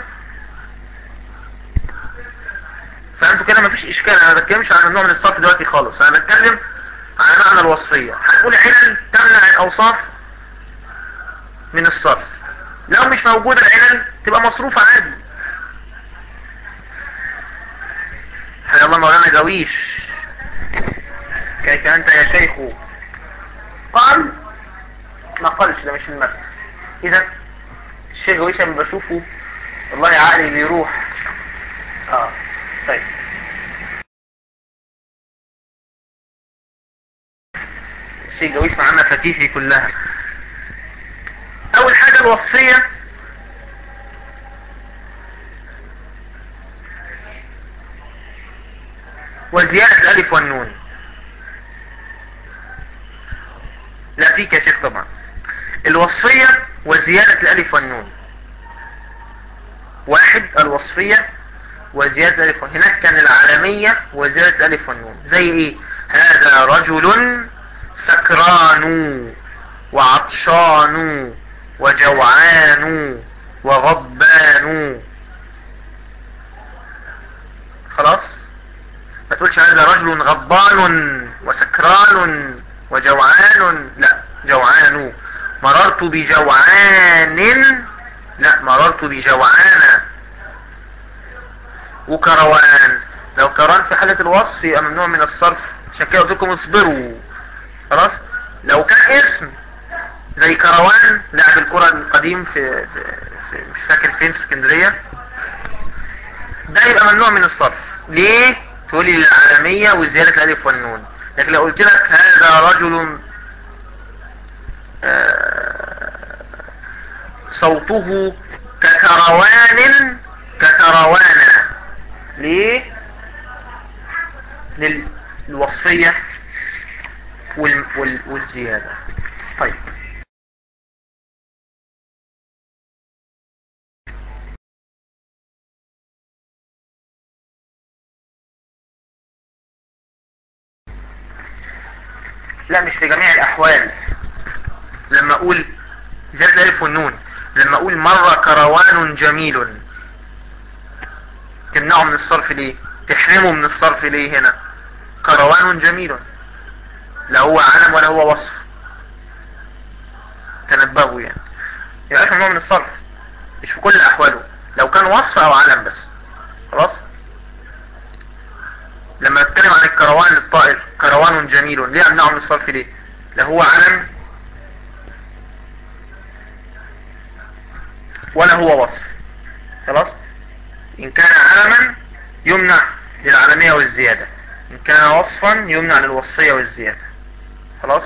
فانتوا كده مفيش اشكال انا ما بتكلمش عن النوع من الصرف دلوقتي خالص انا بتكلم على معنى الوصفية هنقول علل تمنع الاوصاف من الصرف لو مش موجودة العلل تبقى مصروفة عادي حيا الله مولانا جويش كيف انت يا شيخ قال ما قالش ده مش المثل اذا الشيخ جويش لما بشوفه والله عقلي بيروح اه طيب الشيخ جويش معانا فتيحي كلها اول حاجة الوصفية وزيادة الالف والنون لا فيك يا شيخ طبعا الوصفية وزيادة الالف والنون واحد الوصفية وزيادة الالف والنون هناك كان العالمية وزيادة الالف والنون زي ايه هذا رجل سكران وعطشان وجوعان وغضبان خلاص ما تقولش هذا رجل غضبان وسكران وجوعان لا جوعان مررت بجوعان لا مررت بجوعان وكروان لو كروان في حالة الوصف يبقى ممنوع من الصرف عشان كده قلت لكم اصبروا خلاص لو كان اسم زي كروان لاعب الكرة القديم في, في, في مش فاكر فين في اسكندرية ده يبقى ممنوع من الصرف ليه تقولي العالمية وزيادة الالف والنون لكن لو قلت لك هذا رجل صوته ككروان ككروان ليه للوصفية وال وال والزيادة طيب لا مش في جميع الاحوال لما اقول زاد الالف والنون لما اقول مر كروان جميل تمنعه من الصرف ليه تحرمه من الصرف ليه هنا كروان جميل لا هو علم ولا هو وصف تنبهوا يعني يبقى نوع من الصرف مش في كل احواله لو كان وصف او علم بس خلاص لما اتكلم عن الكروان الطائر كروان جميل ليه امنعه من الصرف ليه لا هو علم ولا هو وصف خلاص ان كان علما يمنع للعالمية والزيادة ان كان وصفا يمنع للوصفية والزيادة خلاص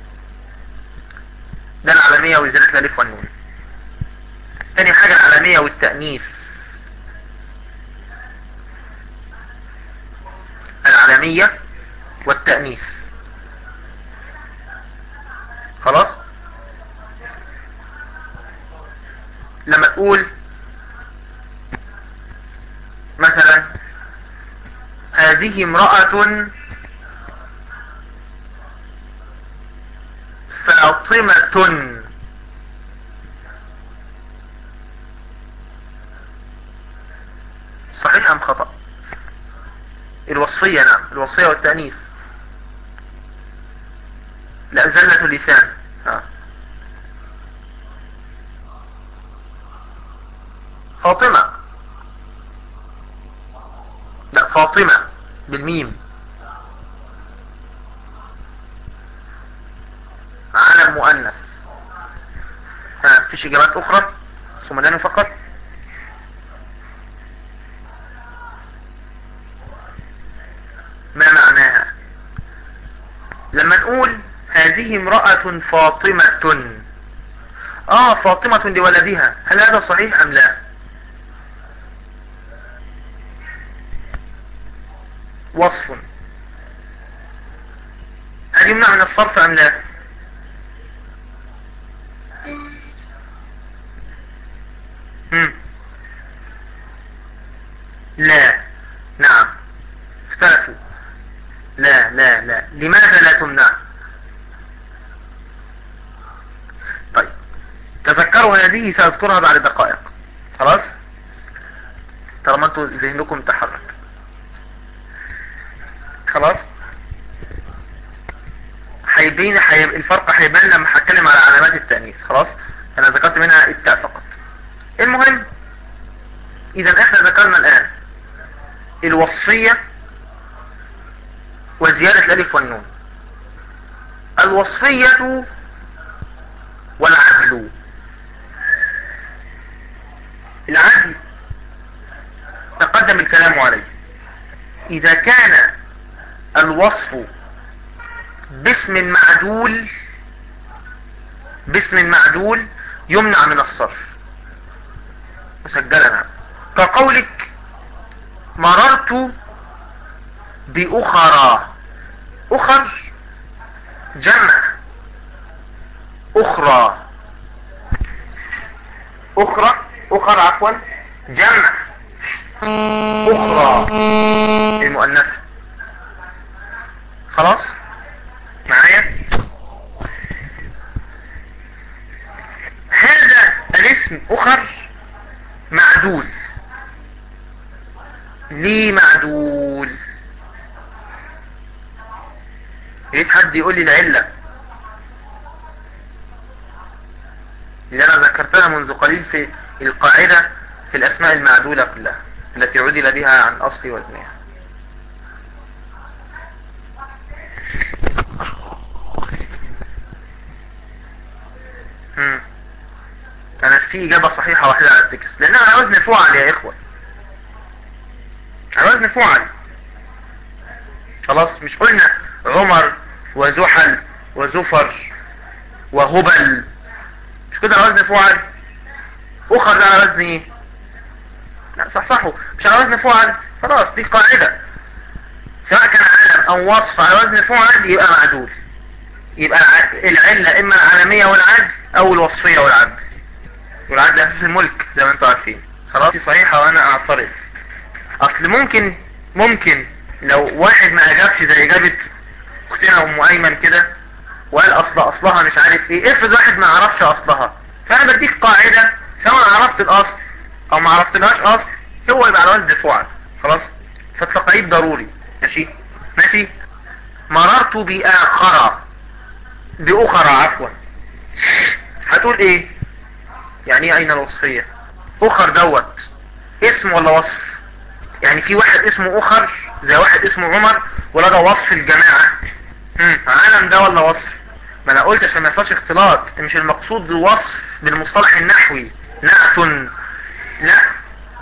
ده العالمية وزيادة الالف والنون تاني حاجة العالمية والتأنيث العالمية والتأنيث خلاص لما تقول مثلا هذه امرأة فاطمة صحيح ام خطأ الوصفية نعم الوصفية والتأنيث لا زلة اللسان ها. فاطمة لا فاطمة بالميم علم مؤنث ها فيش اجابات اخرى صمدان فقط ما معناها لما نقول هذه امرأة فاطمة اه فاطمة لولدها هل هذا صحيح ام لا وصف هل يمنع من الصرف ام لا مم. لا نعم اختلفوا لا لا لا لماذا لا تمنع طيب تذكروا هذه سأذكرها بعد دقائق خلاص طالما انتوا ذهنكم تحرك خلاص هيبين حيب... الفرق هيبان لما هتكلم على علامات التأنيث خلاص انا ذكرت منها التاء فقط المهم اذا احنا ذكرنا الان الوصفية وزيادة الالف والنون الوصفية والعدل العدل تقدم الكلام عليه اذا كان الوصف باسم معدول باسم معدول يمنع من الصرف مسجلنا كقولك مررت بأخرى أخر جمع أخرى أخرى أخر عفوا جمع أخرى المؤنثة خلاص معايا هذا الاسم أخر معدول ليه معدول يريد حد يقول لي العلة اللي انا ذكرتها منذ قليل في القاعدة في الاسماء المعدولة كلها التي عدل بها عن اصل وزنها مم. انا في اجابة صحيحة واحدة على التكست لانها على وزن فعل يا اخوة على وزن فعل خلاص مش قلنا عمر وزحل وزفر وهبل مش كده على وزن فعل اخر ده على وزن ايه لا صح صحوا مش على وزن فعل خلاص دي قاعدة سواء كان علم او وصف على وزن فعل يبقى معدول يبقى العلة اما العالمية والعدل او الوصفية والعدل والعدل اساس الملك زي ما انتم عارفين خلاص دي صحيحة وانا اعترض اصل ممكن ممكن لو واحد ما اجابش زي اجابة اختنا ام ايمن كده وقال اصل اصلها مش عارف ايه افرض واحد ما عرفش اصلها فانا بديك قاعدة سواء عرفت الاصل او ما عرفتلهاش اصل هو يبقى على وزن فعل خلاص فالتقعيد ضروري ماشي ماشي مررت باخرى باخرى عفوا هتقول ايه يعني ايه اين الوصفية اخر دوت اسم ولا وصف يعني في واحد اسمه اخر زي واحد اسمه عمر ولا ده وصف الجماعة مم. عالم ده ولا وصف ما انا قلت عشان ما يحصلش اختلاط مش المقصود الوصف بالمصطلح النحوي نعت لا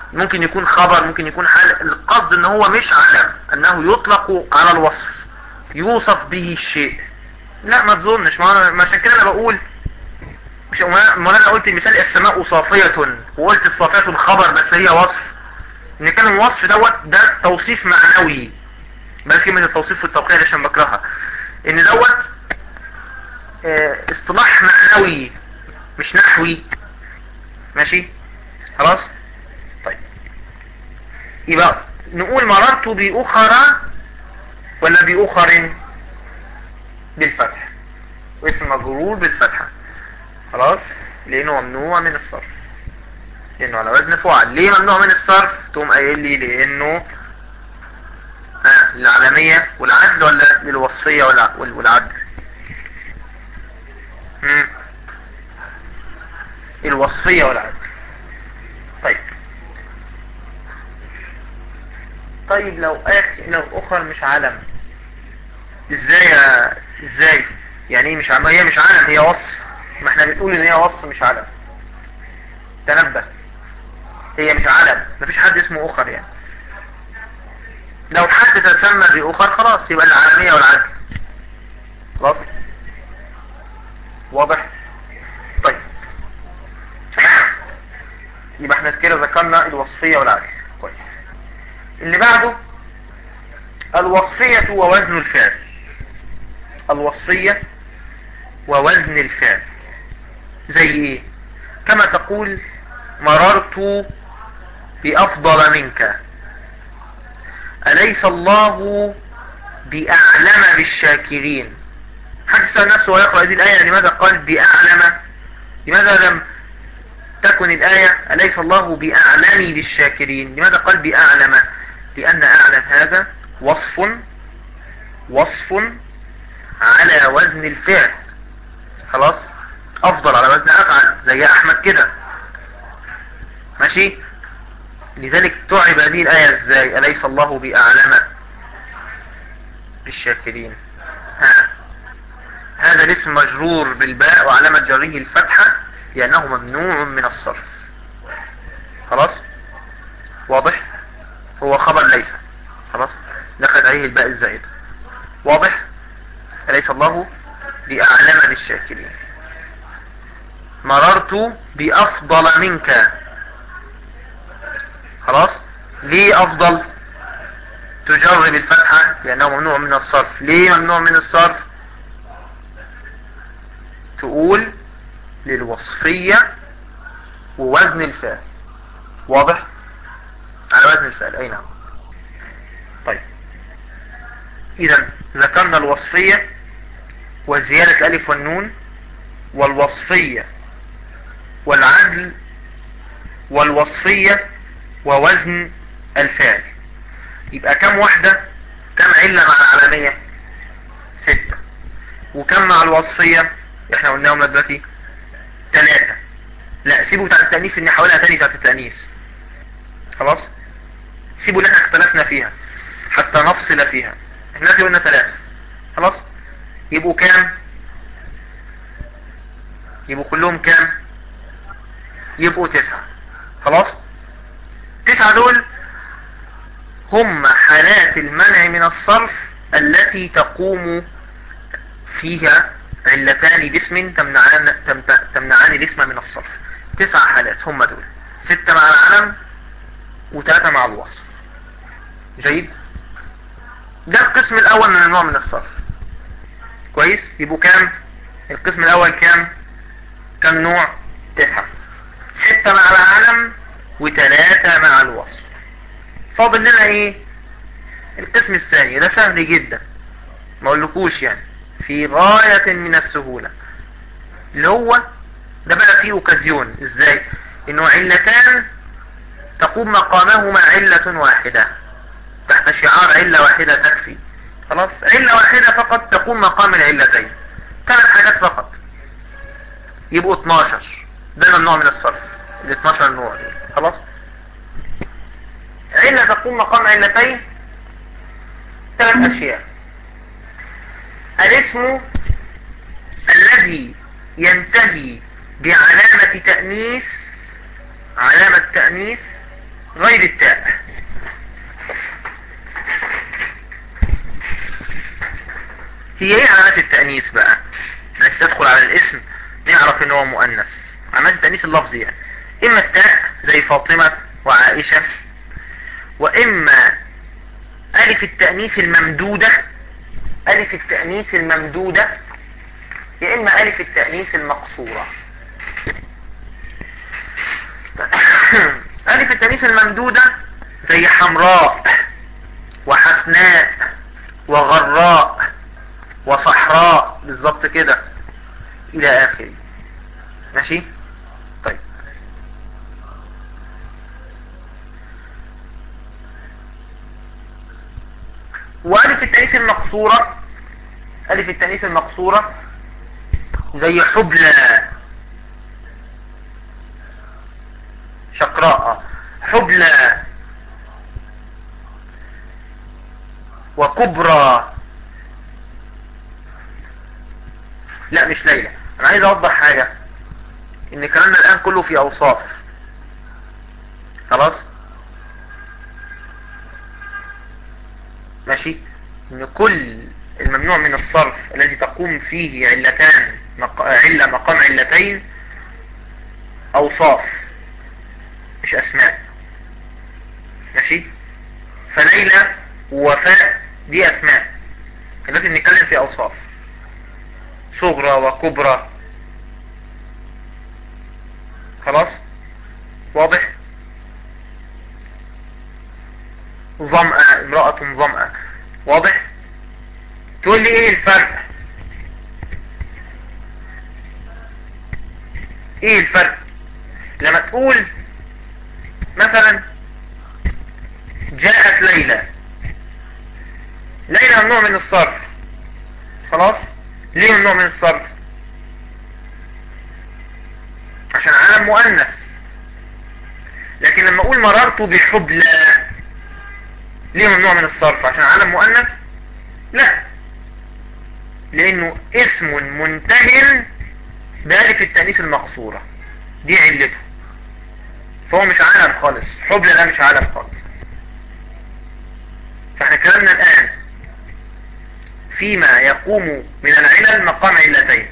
ممكن يكون خبر ممكن يكون حال القصد ان هو مش علم انه يطلق على الوصف يوصف به الشيء لا ما تظنش ما عشان كده انا بقول مش ما انا قلت المثال السماء صافية وقلت الصافية الخبر بس هي وصف ان كان الوصف دوت ده توصيف معنوي بس كلمة التوصيف والتوقيع عشان بكرهها ان دوت اه اصطلاح معنوي مش نحوي ماشي خلاص طيب يبقى نقول مررت بأخرى ولا بأخر بالفتح واسم مجرور بالفتحة خلاص لانه ممنوع من الصرف لانه على وزن فعل ليه ممنوع من الصرف تقوم قايل لي لانه ها للعالمية والعدل ولا للوصفية والعدل مم. الوصفية والعدل طيب طيب لو اخ لو اخر مش علم ازاي ازاي يعني ايه مش علم هي مش علم هي وصف ما احنا بنقول ان هي وصف مش علم تنبه هي مش علم مفيش حد اسمه اخر يعني لو حد تسمى باخر خلاص يبقى العالمية والعدل خلاص واضح طيب يبقى احنا كده ذكرنا الوصفية والعدل كويس اللي بعده الوصفية ووزن الفعل الوصفية ووزن الفعل زي ايه كما تقول مررت بأفضل منك أليس الله بأعلم بالشاكرين حد سأل نفسه ويقرأ هذه الآية لماذا قال بأعلم لماذا لم تكن الآية أليس الله بأعلم بالشاكرين لماذا قال بأعلم لأن أعلم هذا وصف وصف على وزن الفعل خلاص افضل على وزن افعل زي احمد كده ماشي لذلك تعب هذه الايه ازاي اليس الله باعلم بالشاكرين ها هذا الاسم مجرور بالباء وعلامة جره الفتحة لأنه ممنوع من الصرف خلاص واضح هو خبر ليس خلاص دخلت عليه الباء الزائدة واضح أليس الله بأعلم بالشاكرين مررت بأفضل منك خلاص ليه أفضل تجرب الفتحة لأنه ممنوع من الصرف ليه ممنوع من الصرف تقول للوصفية ووزن الفعل واضح على وزن الفعل أي نعم طيب إذا ذكرنا الوصفية وزيادة الألف والنون والوصفية والعدل والوصفية ووزن الفعل يبقى كم واحدة كم علة مع العالمية ستة وكم مع الوصفية احنا قلناهم دلوقتي ثلاثة لا سيبوا بتاعت التأنيس اني احولها تاني بتاعت التأنيس خلاص سيبوا اللي احنا اختلفنا فيها حتى نفصل فيها احنا دلوقتي قلنا ثلاثة خلاص يبقوا كام يبقوا كلهم كام يبقوا تسعة خلاص تسعة دول هم حالات المنع من الصرف التي تقوم فيها علتان باسم تمنعان, تمنعان الاسم من الصرف تسع حالات هم دول ستة مع العلم وثلاثة مع الوصف جيد ده القسم الاول من النوع من الصرف كويس يبقوا كام القسم الاول كام كم نوع تسعة ستة مع العلم وثلاثة مع الوصف فاضل لنا ايه القسم الثاني ده سهل جدا ما اقولكوش يعني في غاية من السهولة اللي هو ده بقى فيه اوكازيون ازاي انه علتان تقوم مقامهما علة واحدة تحت شعار علة واحدة تكفي خلاص علة واحدة فقط تقوم مقام العلتين ثلاث حاجات فقط يبقوا 12 ده ممنوع من الصرف ال 12 نوع دول خلاص علة تقوم مقام علتين ثلاث اشياء الاسم الذي ينتهي بعلامة تأنيث علامة تأنيث غير التاء هي ايه علامات التأنيث بقى عايز تدخل على الاسم نعرف ان هو مؤنث علامات التأنيث اللفظي يعني اما التاء زي فاطمة وعائشة واما الف التأنيث الممدودة الف التأنيث الممدودة يا اما الف التأنيث المقصورة الف التأنيث الممدودة زي حمراء وحسناء وغراء وصحراء بالظبط كده الى اخره ماشي طيب والف التانيث المقصورة الف التانيث المقصورة زي حبلى شقراء حبلى وكبرى لا مش ليلى انا عايز اوضح حاجة ان كلامنا الان كله في اوصاف خلاص ماشي ان كل الممنوع من الصرف الذي تقوم فيه علتان مق... علة مقام علتين اوصاف مش اسماء ماشي فليلى ووفاء دي اسماء لكن نتكلم في اوصاف صغرى وكبرى خلاص واضح ظمأة امرأة ظمأة واضح تقول لي ايه الفرق ايه الفرق لما تقول مثلا جاءت ليلى ليلى ممنوع من الصرف خلاص ليه ممنوع من الصرف عشان علم مؤنث لكن لما اقول مررت بحبلى ليه ممنوع من الصرف عشان علم مؤنث لا لانه اسم منتهن بألف التأنيث المقصورة دي علته فهو مش علم خالص حبلى ده مش علم خالص فاحنا كلامنا الان فيما يقوم من العلل مقام علتين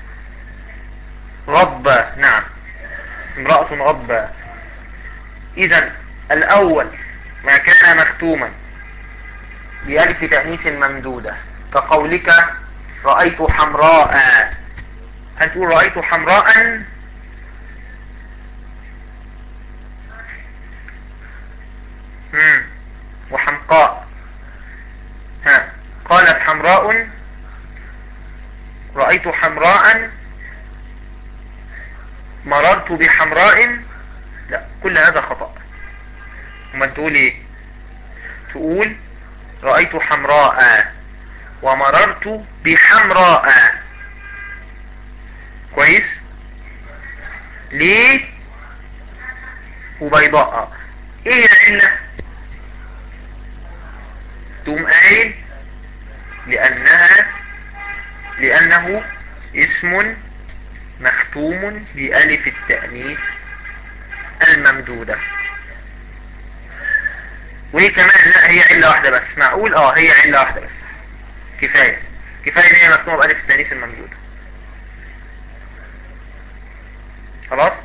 غضبة نعم امرأة غضبة اذا الاول ما كان مختوما بألف تأنيث ممدودة كقولك رأيت حمراء هل تقول رأيت حمراء مم. وحمقاء ها قالت حمراء رأيت حمراء مررت بحمراء لا كل هذا خطأ وما تقول ايه تقول رأيت حمراء ومررت بحمراء كويس ليه وبيضاء ايه العلة تقوم قايل لأنها لأنه اسم مختوم بألف التأنيث الممدودة وهي كمان لا هي علة واحدة بس معقول اه هي علة واحدة بس كفاية كفاية ان هي مختومة بألف التأنيث الممدودة خلاص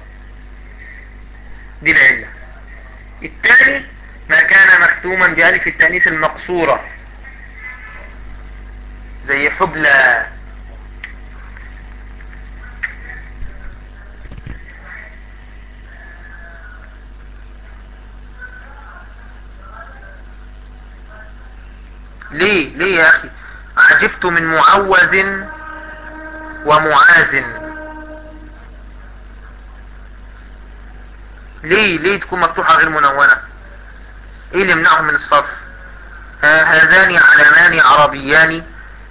دي العلة الثاني ما كان مختوما بألف التأنيث المقصورة زي حبلى ليه ليه يا اخي عجبت من معوذ ومعاذ ليه ليه تكون مفتوحة غير منونة ايه اللي يمنعهم من الصرف هذان علمان عربيان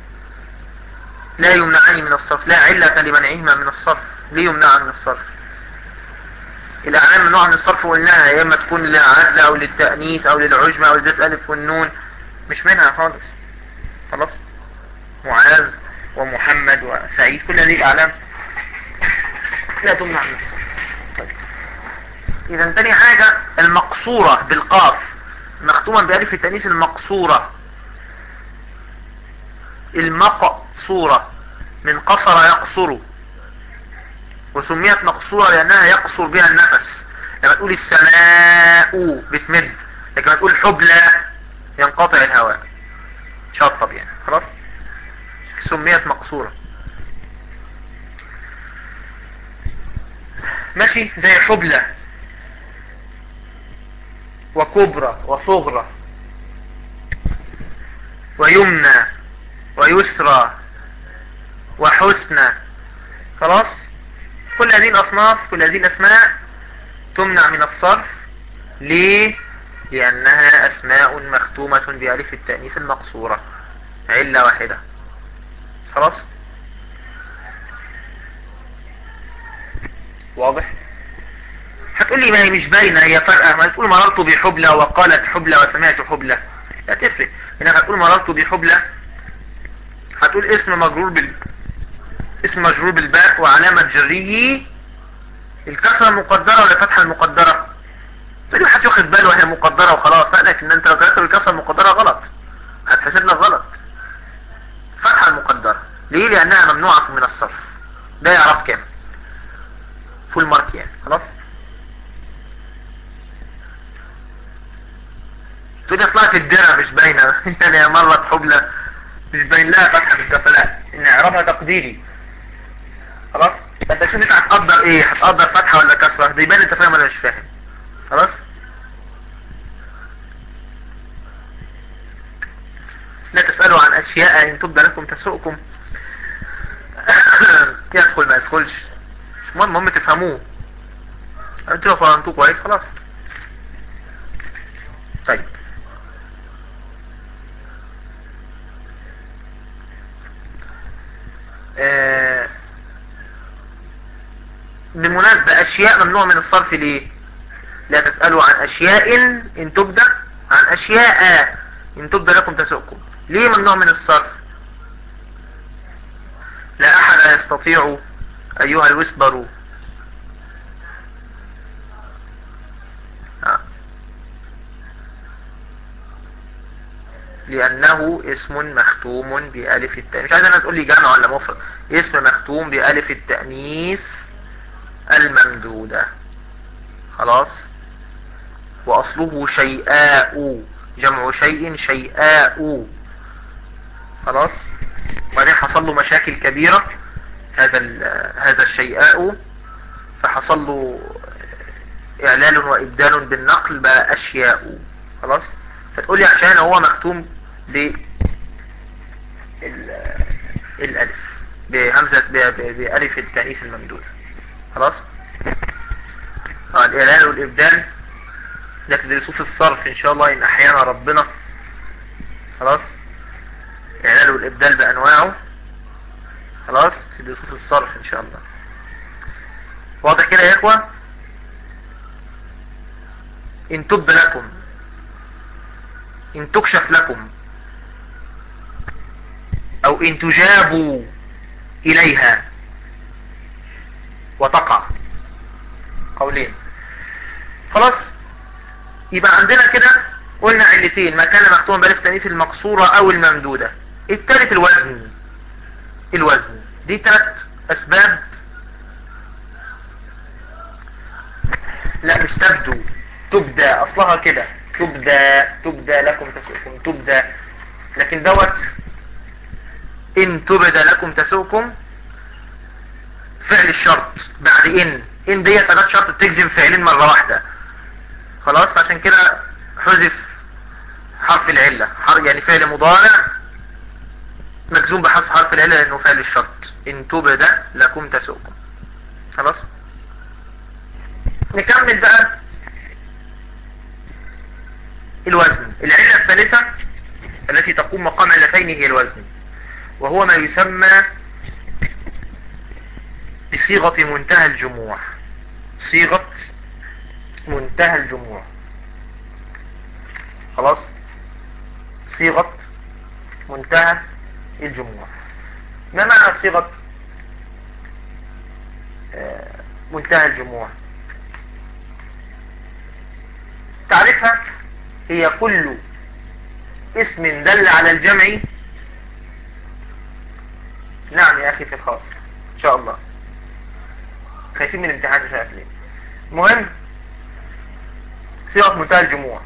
لا يمنعان من الصرف لا علة لمنعهما من الصرف ليه يمنعان من الصرف الأعلام ممنوعة من الصرف قلناها يا إما تكون للعدل أو للتأنيث أو للعجمة أو لذات ألف والنون مش منها خالص خلاص معاذ ومحمد وسعيد كل هذه الأعلام لا تمنع من الصرف طيب اذا تاني حاجة المقصورة بالقاف مختوما بألف التأنيث المقصورة المقصورة من قصر يقصر وسميت مقصورة لأنها يقصر بها النفس لما تقول السماء بتمد لكن لما تقول حبلى ينقطع الهواء شطب يعني خلاص سميت مقصورة ماشي زي حبلى وكبرى وصغرى ويمنى ويسرى وحسنى خلاص كل هذه الأصناف كل هذه الأسماء تمنع من الصرف ليه لأنها أسماء مختومة بألف التأنيث المقصورة علة واحدة خلاص واضح هتقول لي ما هي مش باينة هي فرقة ما تقول مررت بحبلة وقالت حبلة وسمعت حبلة لا تفرق انك هتقول مررت بحبلة هتقول اسم مجرور بال اسم مجرور بالباء وعلامة جره الكسرة المقدرة ولا الفتحة المقدرة تقول لي حد ياخد باله وهي مقدرة وخلاص لا لكن انت لو كتبت الكسرة المقدرة غلط هتحسب لك غلط فتحة المقدرة ليه لانها ممنوعة من الصرف ده يعرف كام فول مارك يعني خلاص تقول اصلها في الدرع مش باينة يعني مرة حبلة مش باين لها فتحة بالكسرة لا ان اعرابها تقديري خلاص فانت شوف انت هتقدر ايه هتقدر فتحة ولا كسرة بيبان انت فاهم ولا مش فاهم خلاص لا تسألوا عن اشياء ان تبدأ لكم تسوءكم يدخل ما يدخلش مش مهم المهم تفهموه انتوا لو فهمتوه كويس خلاص طيب آه بالمناسبة اشياء ممنوع من الصرف ليه لا تسألوا عن اشياء ان تبدأ عن اشياء ان تبدأ لكم تسؤكم ليه ممنوع من الصرف لا احد يستطيع ايها الوسبر لأنه اسم مختوم بألف التأنيث مش عايز أنا تقول لي جمع ولا مفرد اسم مختوم بألف التأنيث الممدودة خلاص وأصله شيئاء جمع شيء شيئاء خلاص وبعدين حصل له مشاكل كبيرة هذا هذا الشيئاء فحصل له إعلال وإبدال بالنقل بقى أشياء خلاص فتقول لي عشان هو مختوم ب الألف بهمزة بألف التأنيث الممدودة خلاص اه الإعلان والإبدال ده تدرسوه في الصرف إن شاء الله إن أحيانا ربنا خلاص الإعلان والإبدال بأنواعه خلاص تدرسوه في الصرف إن شاء الله واضح كده يا إخوة إن تب لكم إن تكشف لكم أو إن تجابوا إليها وتقع قولين خلاص يبقى عندنا كده قلنا علتين ما كان مختوما بألف تانيث المقصورة أو الممدودة التالت الوزن الوزن دي ثلاث أسباب لا مش تبدو تبدى أصلها كده تبدى تبدى لكم تسؤكم تبدى لكن دوت ان تبدى لكم تسؤكم فعل الشرط بعد ان ان ديت اداة شرط بتجزم فعلين مرة واحدة خلاص فعشان كده حذف حرف العلة حرف يعني فعل مضارع مجزوم بحذف حرف العلة لانه فعل الشرط ان تبدى لكم تسؤكم خلاص نكمل بقى الوزن العلة الثالثة التي تقوم مقام علتين هي الوزن وهو ما يسمى بصيغة منتهى الجموع صيغة منتهى الجموع خلاص صيغة منتهى الجموع ما معنى صيغة منتهى الجموع تعرفها هي كل اسم دل على الجمع نعم يا اخي في الخاص ان شاء الله خايفين من الامتحان مش عارف ليه المهم صيغه منتهى الجموع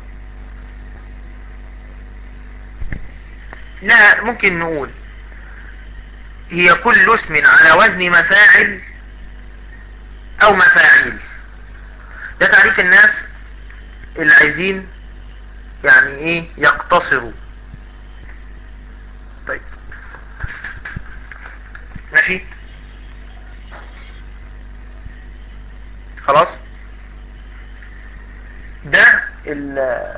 لا ممكن نقول هي كل اسم على وزن مفاعل او مفاعيل ده تعريف الناس اللي عايزين يعني ايه يقتصروا طيب ماشي خلاص ده ال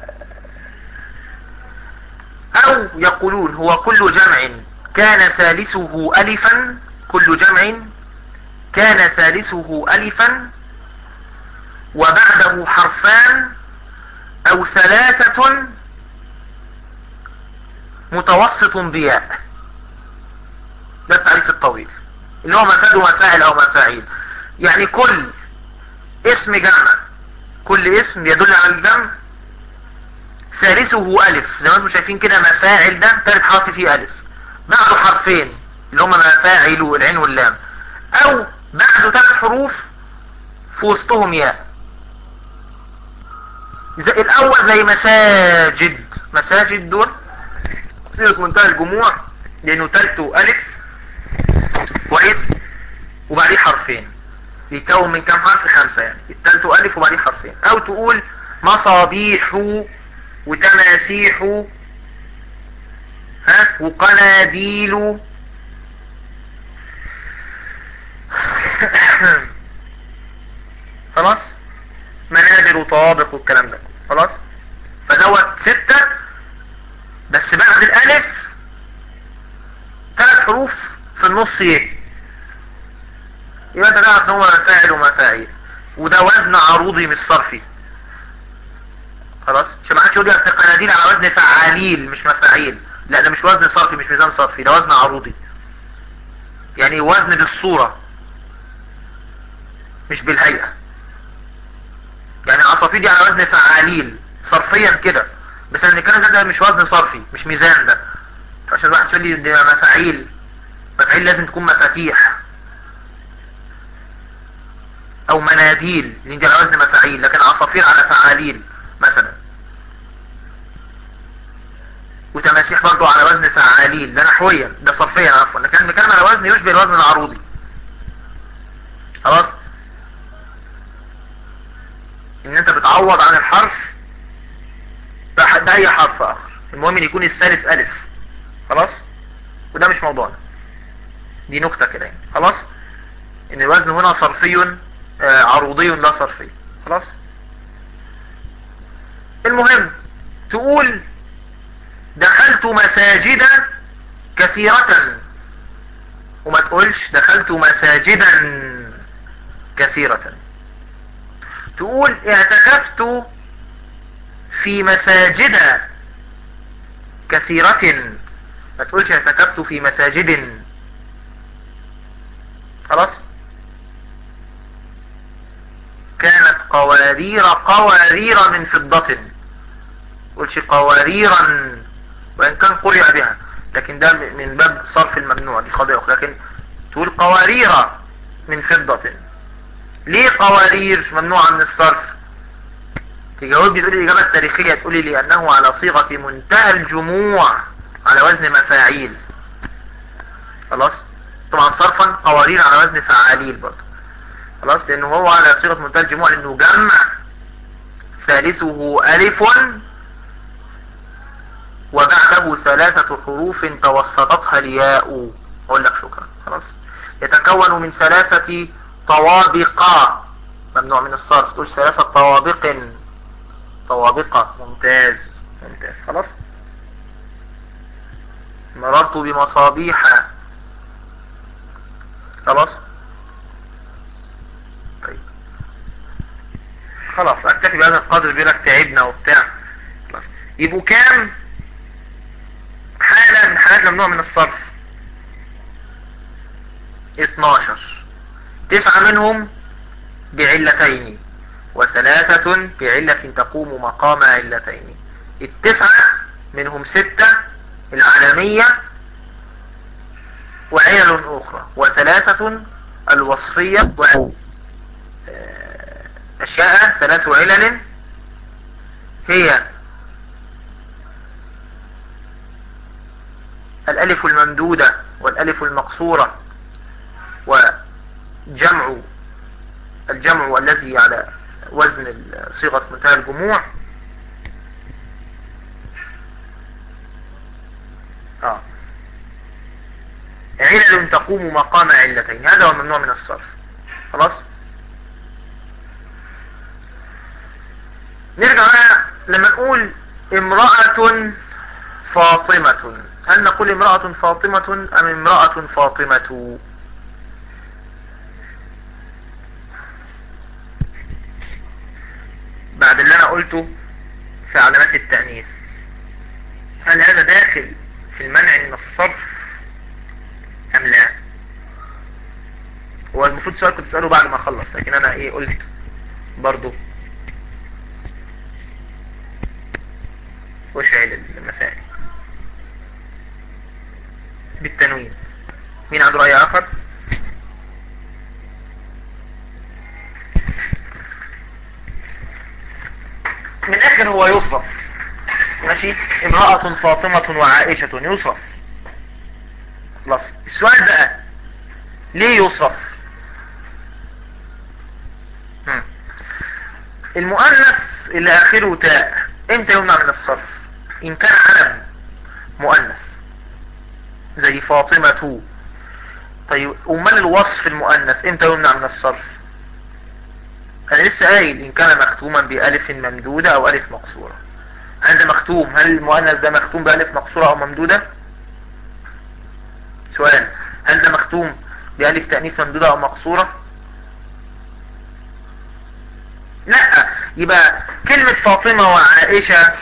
او يقولون هو كل جمع كان ثالثه الفا كل جمع كان ثالثه الفا وبعده حرفان او ثلاثة متوسط بياء ده التعريف الطويل اللي هو مفاد مفاعل او مفاعيل يعني كل اسم جمع كل اسم يدل على الجمع ثالثه الف زي ما انتم شايفين كده مفاعل ده ثالث حرف فيه الف بعده حرفين اللي هما مفاعل العين واللام او بعده ثلاث حروف في وسطهم ياء زي الاول زي مساجد مساجد دول صيغه منتهى الجموع لانه تالته الف كويس وبعديه حرفين يتكون من كام حرف خمسة يعني التالته الف وبعديه حرفين او تقول مصابيح وتماسيح ها وقناديل خلاص منازل وطوابق والكلام ده خلاص فدوت ستة بس بعد الالف ثلاث حروف في النص يه يبقى انت تعرف ان هو مفاعل ومفاعيل وده وزن عروضي مش صرفي خلاص عشان ما حدش يقول لي اصل القناديل على وزن فعاليل مش مفاعيل لا ده مش وزن صرفي مش ميزان صرفي ده وزن عروضي يعني وزن بالصورة مش بالهيئة يعني العصافير دي على وزن فعاليل صرفيا كده بس ان الكلام ده, ده مش وزن صرفي مش ميزان ده عشان الواحد يقول لي ده مفاعيل مفاعيل لازم تكون مفاتيح او مناديل لان دي على وزن مفاعيل لكن عصافير على فعاليل مثلا وتماسيح برضو على وزن فعاليل ده نحويا ده صرفيا عفوا لكن بنتكلم على وزن يشبه الوزن العروضي خلاص ان انت بتعوض عن الحرف بأي حرف اخر المهم ان يكون الثالث الف خلاص وده مش موضوعنا دي نكتة كده يعني خلاص ان الوزن هنا صرفي آه عروضي لا صرفي خلاص المهم تقول دخلت مساجد كثيرة وما تقولش دخلت مساجدا كثيرة تقول اعتكفت في مساجد كثيرة ما تقولش اعتكفت في مساجد خلاص كانت قوارير قوارير من فضة تقولش قواريرا وان كان قرئ بها لكن ده من باب صرف الممنوع دي قضية اخرى لكن تقول قوارير من فضة ليه قوارير ممنوعة من الصرف تجاوبني تقولي الإجابة التاريخية تقولي لأنه على صيغة منتهى الجموع على وزن مفاعيل خلاص طبعا صرفا قوارير على وزن فعاليل برضه خلاص لأنه هو على صيغة منتهى الجموع لأنه جمع ثالثه ألف وبعده ثلاثة حروف توسطتها الياء أقول لك شكرا خلاص يتكون من ثلاثة طوابق ممنوع من الصرف تقول ثلاثة طوابق طوابق ممتاز ممتاز خلاص مررت بمصابيح خلاص طيب خلاص اكتفي بهذا القدر بيقولك تعبنا وبتاع خلاص يبقوا كام حالة من حالات ممنوع من الصرف 12 تسعة منهم بعلتين وثلاثة بعلة تقوم مقام علتين التسعة منهم ستة العالمية وعلل أخرى وثلاثة الوصفية أشياء ثلاث علل هي الألف الممدودة والألف المقصورة وجمع الجمع الذي على وزن صيغة منتهى الجموع آه. علل تقوم مقام علتين هذا هو ممنوع من الصرف خلاص نرجع بقى لما نقول امرأة فاطمة هل نقول امرأة فاطمة ام امرأة فاطمة بعد اللي انا قلته في علامات التأنيث هل هذا داخل في المنع من الصرف ام لا هو المفروض سؤال كنت تسأله بعد ما اخلص لكن انا ايه قلت برضو وشعل المسائل بالتنوين مين عنده رأي آخر من الآخر هو يصرف ماشي امرأة فاطمة وعائشة يصرف خلاص السؤال بقى ليه يصرف هم. المؤنث اللي آخره تاء امتى يمنع من الصرف ان كان علم مؤنث زي فاطمة طيب امال الوصف المؤنث امتى يمنع من الصرف انا لسه قايل ان كان مختوما بألف ممدودة او ألف مقصورة هل ده مختوم هل المؤنث ده مختوم بألف مقصورة او ممدودة سؤال هل ده مختوم بألف تأنيث ممدودة او مقصورة لا يبقى كلمة فاطمة وعائشة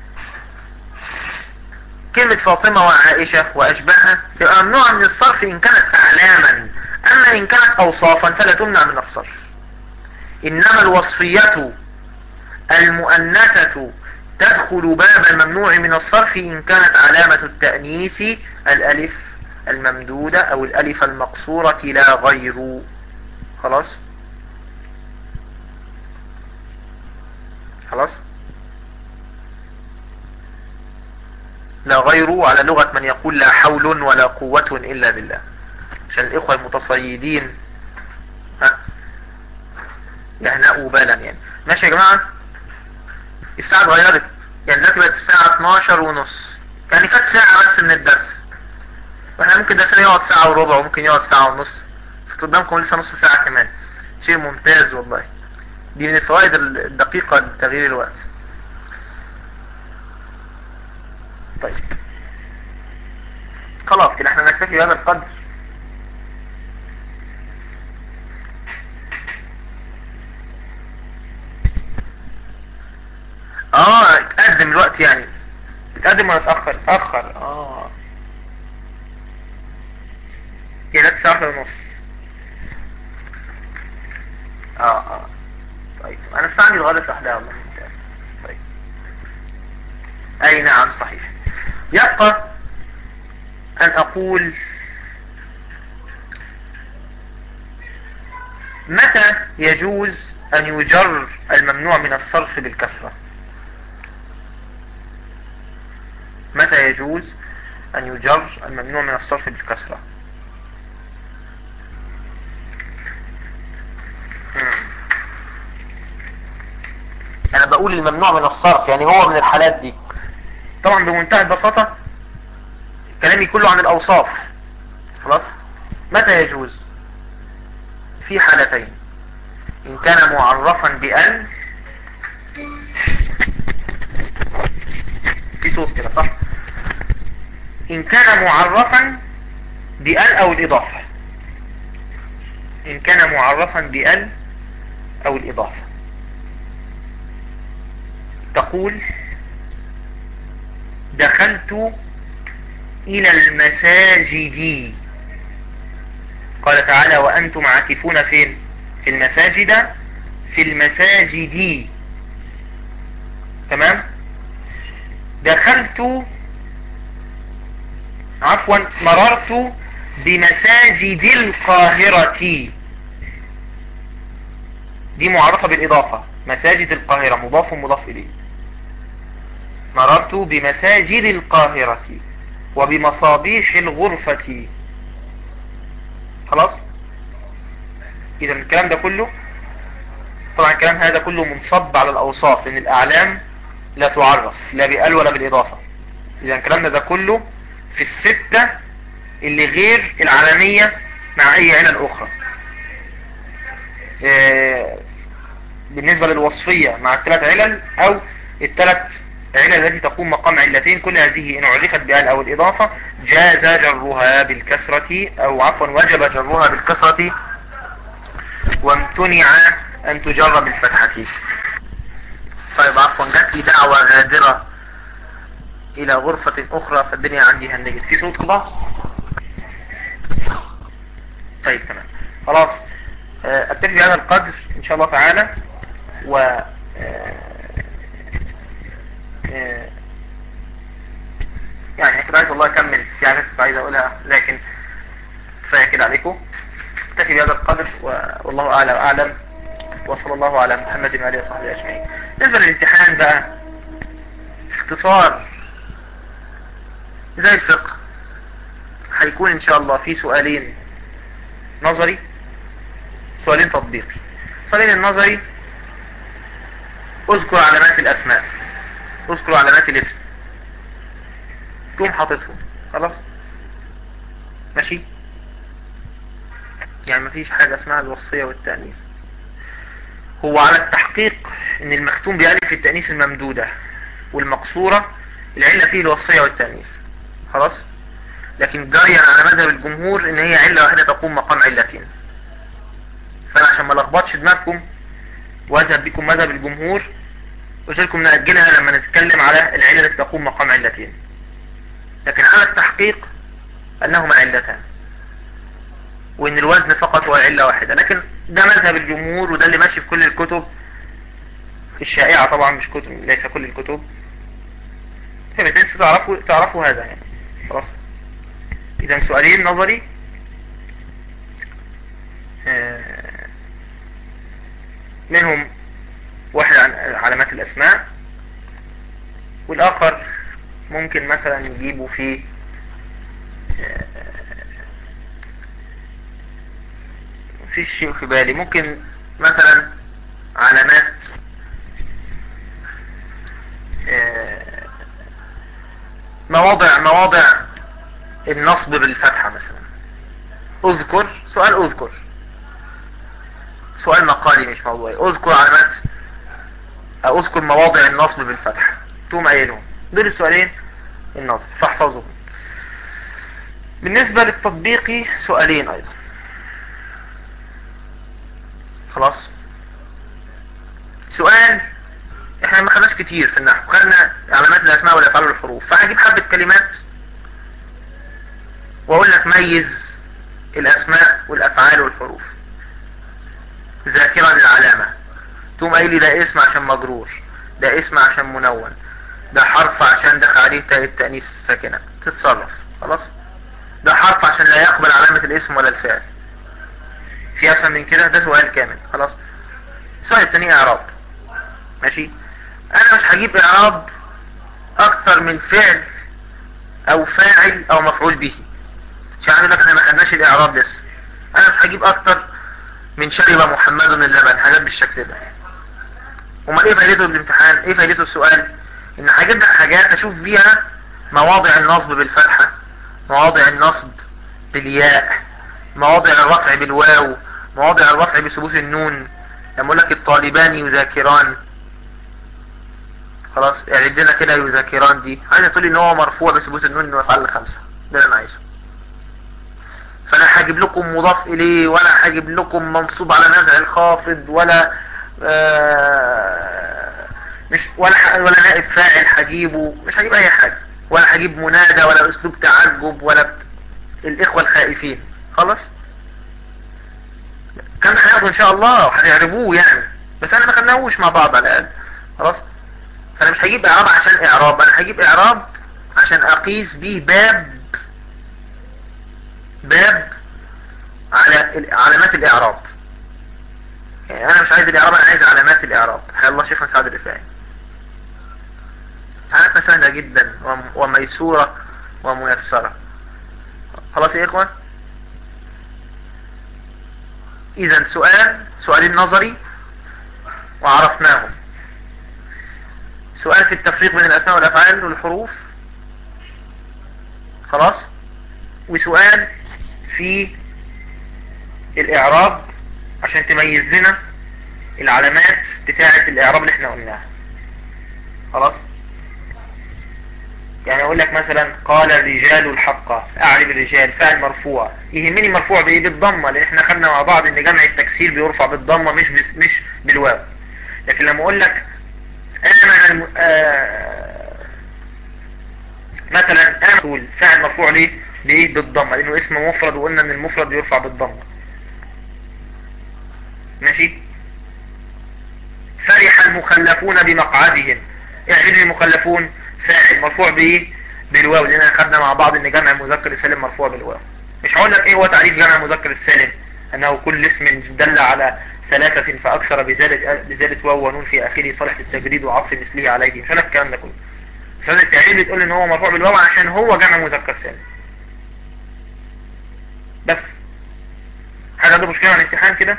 كلمة فاطمة وعائشة وأشباهها تبقى ممنوعة من الصرف إن كانت أعلاما أما إن كانت أوصافا فلا تمنع من الصرف إنما الوصفية المؤنثة تدخل باب الممنوع من الصرف إن كانت علامة التأنيث الألف الممدودة أو الألف المقصورة لا غير خلاص خلاص لا غيره على لغة من يقول لا حول ولا قوة إلا بالله عشان الإخوة المتصيدين ها يهنأوا بالا يعني ماشي يا جماعة الساعة اتغيرت يعني دلوقتي بقت الساعة 12 ونص يعني فات ساعة بس من الدرس واحنا ممكن درسنا يقعد ساعة وربع وممكن يقعد ساعة ونص قدامكم لسه نص ساعة كمان شيء ممتاز والله دي من الفوائد الدقيقة لتغيير الوقت طيب خلاص كده احنا نكتفي بهذا القدر اه اتقدم الوقت يعني اتقدم ولا اتأخر اتأخر اه يا ده ساعة ونص اه اه طيب انا الساعة دي اتغيرت لوحدها والله ممتاز طيب اي نعم صحيح يبقى ان اقول متى يجوز ان يجر الممنوع من الصرف بالكسرة متى يجوز ان يجر الممنوع من الصرف بالكسرة انا بقول الممنوع من الصرف يعني هو من الحالات دي طبعا بمنتهى البساطة كلامي كله عن الاوصاف خلاص متى يجوز في حالتين ان كان معرفا بأل في صوت كده صح ان كان معرفا بأل او الاضافة ان كان معرفا بأل او الاضافة تقول دخلت الى المساجد قال تعالى وانتم عاكفون فين في المساجد في المساجد تمام دخلت عفوا مررت بمساجد القاهرة دي معرفة بالإضافة مساجد القاهرة مضاف مضاف إليه مررت بمساجد القاهرة وبمصابيح الغرفة خلاص إذا الكلام ده كله طبعا الكلام هذا كله منصب على الأوصاف لأن الأعلام لا تعرف لا بقال ولا بالإضافة إذا الكلام ده كله في الستة اللي غير العالمية مع أي علل أخرى آه، بالنسبة للوصفية مع الثلاث علل أو الثلاث علل التي تقوم مقام علتين كل هذه إن عرفت بال أو الإضافة جاز جرها بالكسرة أو عفوا وجب جرها بالكسرة وامتنع أن تجر بالفتحة طيب عفوا جات لي دعوة غادرة إلى غرفة أخرى فالدنيا عندي هنجت في صوت كده طيب تمام خلاص آه، أكتفي بهذا القدر إن شاء الله تعالى و آه، آه، يعني كنت عايز والله أكمل في حاجات كنت عايز أقولها لكن كفاية كده عليكم أكتفي بهذا القدر والله أعلى وأعلم وصلى الله على محمد وآله وصحبه أجمعين بالنسبة للامتحان بقى اختصار زي الفقه هيكون ان شاء الله في سؤالين نظري سؤالين تطبيقي سؤالين النظري اذكر علامات الاسماء اذكر علامات الاسم تقوم حاططهم خلاص ماشي يعني مفيش حاجة اسمها الوصفية والتأنيث هو على التحقيق ان المختوم بألف التأنيث الممدودة والمقصورة العلة فيه الوصفية والتأنيث خلاص لكن جاريا على مذهب الجمهور ان هي علة واحدة تقوم مقام علتين فانا عشان ما لخبطش دماغكم واذهب بكم مذهب الجمهور قلت لكم نأجلها لما نتكلم على العلة التي تقوم مقام علتين لكن على التحقيق انهما علتان وان الوزن فقط هو علة واحدة لكن ده مذهب الجمهور وده اللي ماشي في كل الكتب الشائعة طبعا مش كتب ليس كل الكتب فبالتالي تعرفوا تعرفوا هذا يعني خلاص اذا سؤالين نظري آه، منهم واحد عن علامات الاسماء والاخر ممكن مثلا نجيبه في آه، في شيء في بالي ممكن مثلا علامات آه، مواضع مواضع النصب بالفتحة مثلا اذكر سؤال اذكر سؤال مقالي مش موضوعي اذكر علامات اذكر مواضع النصب بالفتحة تقوم قايلهم دول السؤالين النصب فاحفظهم بالنسبة للتطبيقي سؤالين ايضا خلاص سؤال احنا ما خدناش كتير في النحو خدنا علامات الاسماء والافعال والحروف فهجيب حبة كلمات واقول لك ميز الاسماء والافعال والحروف ذاكرا العلامة تقوم قايل لي ده اسم عشان مجرور ده اسم عشان منون ده حرف عشان دخل عليه تاء التأنيث الساكنة تتصرف خلاص ده حرف عشان لا يقبل علامة الاسم ولا الفعل في افهم من كده ده سؤال كامل خلاص السؤال الثاني اعراب ماشي انا مش هجيب اعراب اكتر من فعل او فاعل او مفعول به مش عارف لك احنا ما خدناش الاعراب لسه انا مش هجيب اكتر من شرب محمد اللبن حاجات بالشكل ده امال ايه فايدته الامتحان ايه فايدته السؤال ان هجيب لك حاجات اشوف بيها مواضع النصب بالفتحة مواضع النصب بالياء مواضع الرفع بالواو مواضع الرفع بثبوت النون لما اقول لك الطالبان يذاكران خلاص اعرض لنا كده يذاكران دي عايز تقول ان هو مرفوع بثبوت النون انه يفعل خمسة ده اللي انا عايزه فلا هجيب لكم مضاف اليه ولا هجيب لكم منصوب على نزع الخافض ولا آه مش ولا ولا نائب فاعل هجيبه مش هجيب اي حاجة ولا هجيب منادى ولا اسلوب تعجب ولا الاخوة الخائفين خلاص كان هياخده ان شاء الله وهتعرفوه يعني بس انا ما خدناهوش مع بعض على الاقل خلاص فانا مش هجيب اعراب عشان اعراب انا هجيب اعراب عشان اقيس بيه باب باب على علامات الاعراب يعني انا مش عايز الاعراب انا عايز علامات الاعراب حيا الله شيخنا سعد الرفاعي حالاتنا سهلة جدا وميسورة وميسرة خلاص يا اخوان اذا سؤال سؤالين نظري وعرفناهم سؤال في التفريق بين الاسماء والافعال والحروف خلاص وسؤال في الاعراب عشان تميز لنا العلامات بتاعة الاعراب اللي احنا قلناها خلاص يعني اقول لك مثلا قال الرجال الحق اعرب الرجال فعل مرفوع يهمني مرفوع بايه بالضمه لان احنا خدنا مع بعض ان جمع التكسير بيرفع بالضمه مش بس مش بالواو لكن لما اقول لك امن الم... آه مثلا امن فعل مرفوع ليه ليه بالضمه لانه اسم مفرد وقلنا ان المفرد بيرفع بالضمه ماشي فرح المخلفون بمقعدهم يعني المخلفون فاعل مرفوع بايه بالواو لان خدنا مع بعض ان جمع المذكر السالم مرفوع بالواو مش هقول لك ايه هو تعريف جمع المذكر السالم انه كل اسم دل على ثلاثة فاكثر بزيادة بزيادة واو ونون في اخره صالح للتجريد وعطف مثله عليه مش انا الكلام ده كله بس هذا التعريف بتقول ان هو مرفوع بالواو عشان هو جمع مذكر سالم بس حاجة عنده مشكلة على الامتحان كده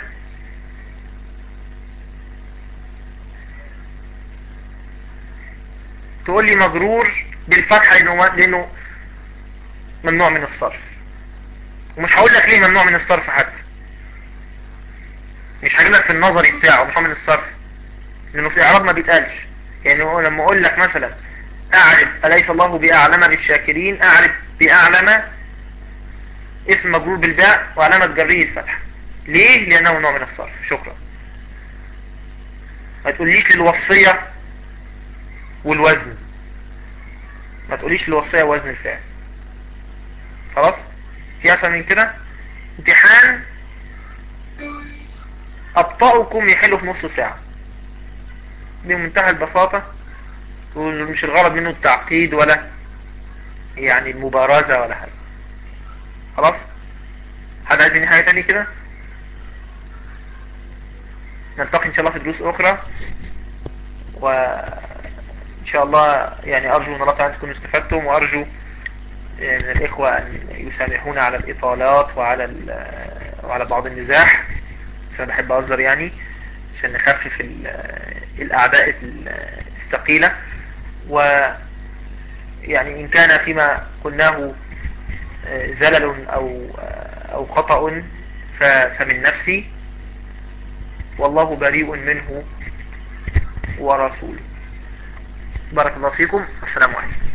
تقول لي مجرور بالفتحة لأنه, لأنه ممنوع من الصرف ومش هقول لك ليه ممنوع من الصرف حتى مش هجيب لك في النظري بتاعه مش من الصرف لأنه في إعراب ما بيتقالش يعني هو لما أقول لك مثلا أعرب أليس الله بأعلم بالشاكرين أعرب بأعلم اسم مجرور بالباء وعلامة جريه الفتحة ليه؟ لأنه نوع من الصرف شكرا ما تقوليش للوصية والوزن ما تقوليش الوصية وزن الفعل خلاص في أسهل من كده امتحان أبطأكم يحلوا في نص ساعة بمنتهى البساطة ومش الغرض منه التعقيد ولا يعني المبارزة ولا حاجة خلاص حد عايز مني حاجة تانية كده نلتقي ان شاء الله في دروس اخرى و ان شاء الله يعني ارجو ان الله تعالى تكونوا استفدتم وارجو من الاخوة ان يسامحونا على الاطالات وعلى وعلى بعض النزاح بس انا بحب اهزر يعني عشان نخفف الاعباء الثقيلة و يعني ان كان فيما قلناه زلل او او خطأ فمن نفسي والله بريء منه ورسوله بارك الله فيكم السلام عليكم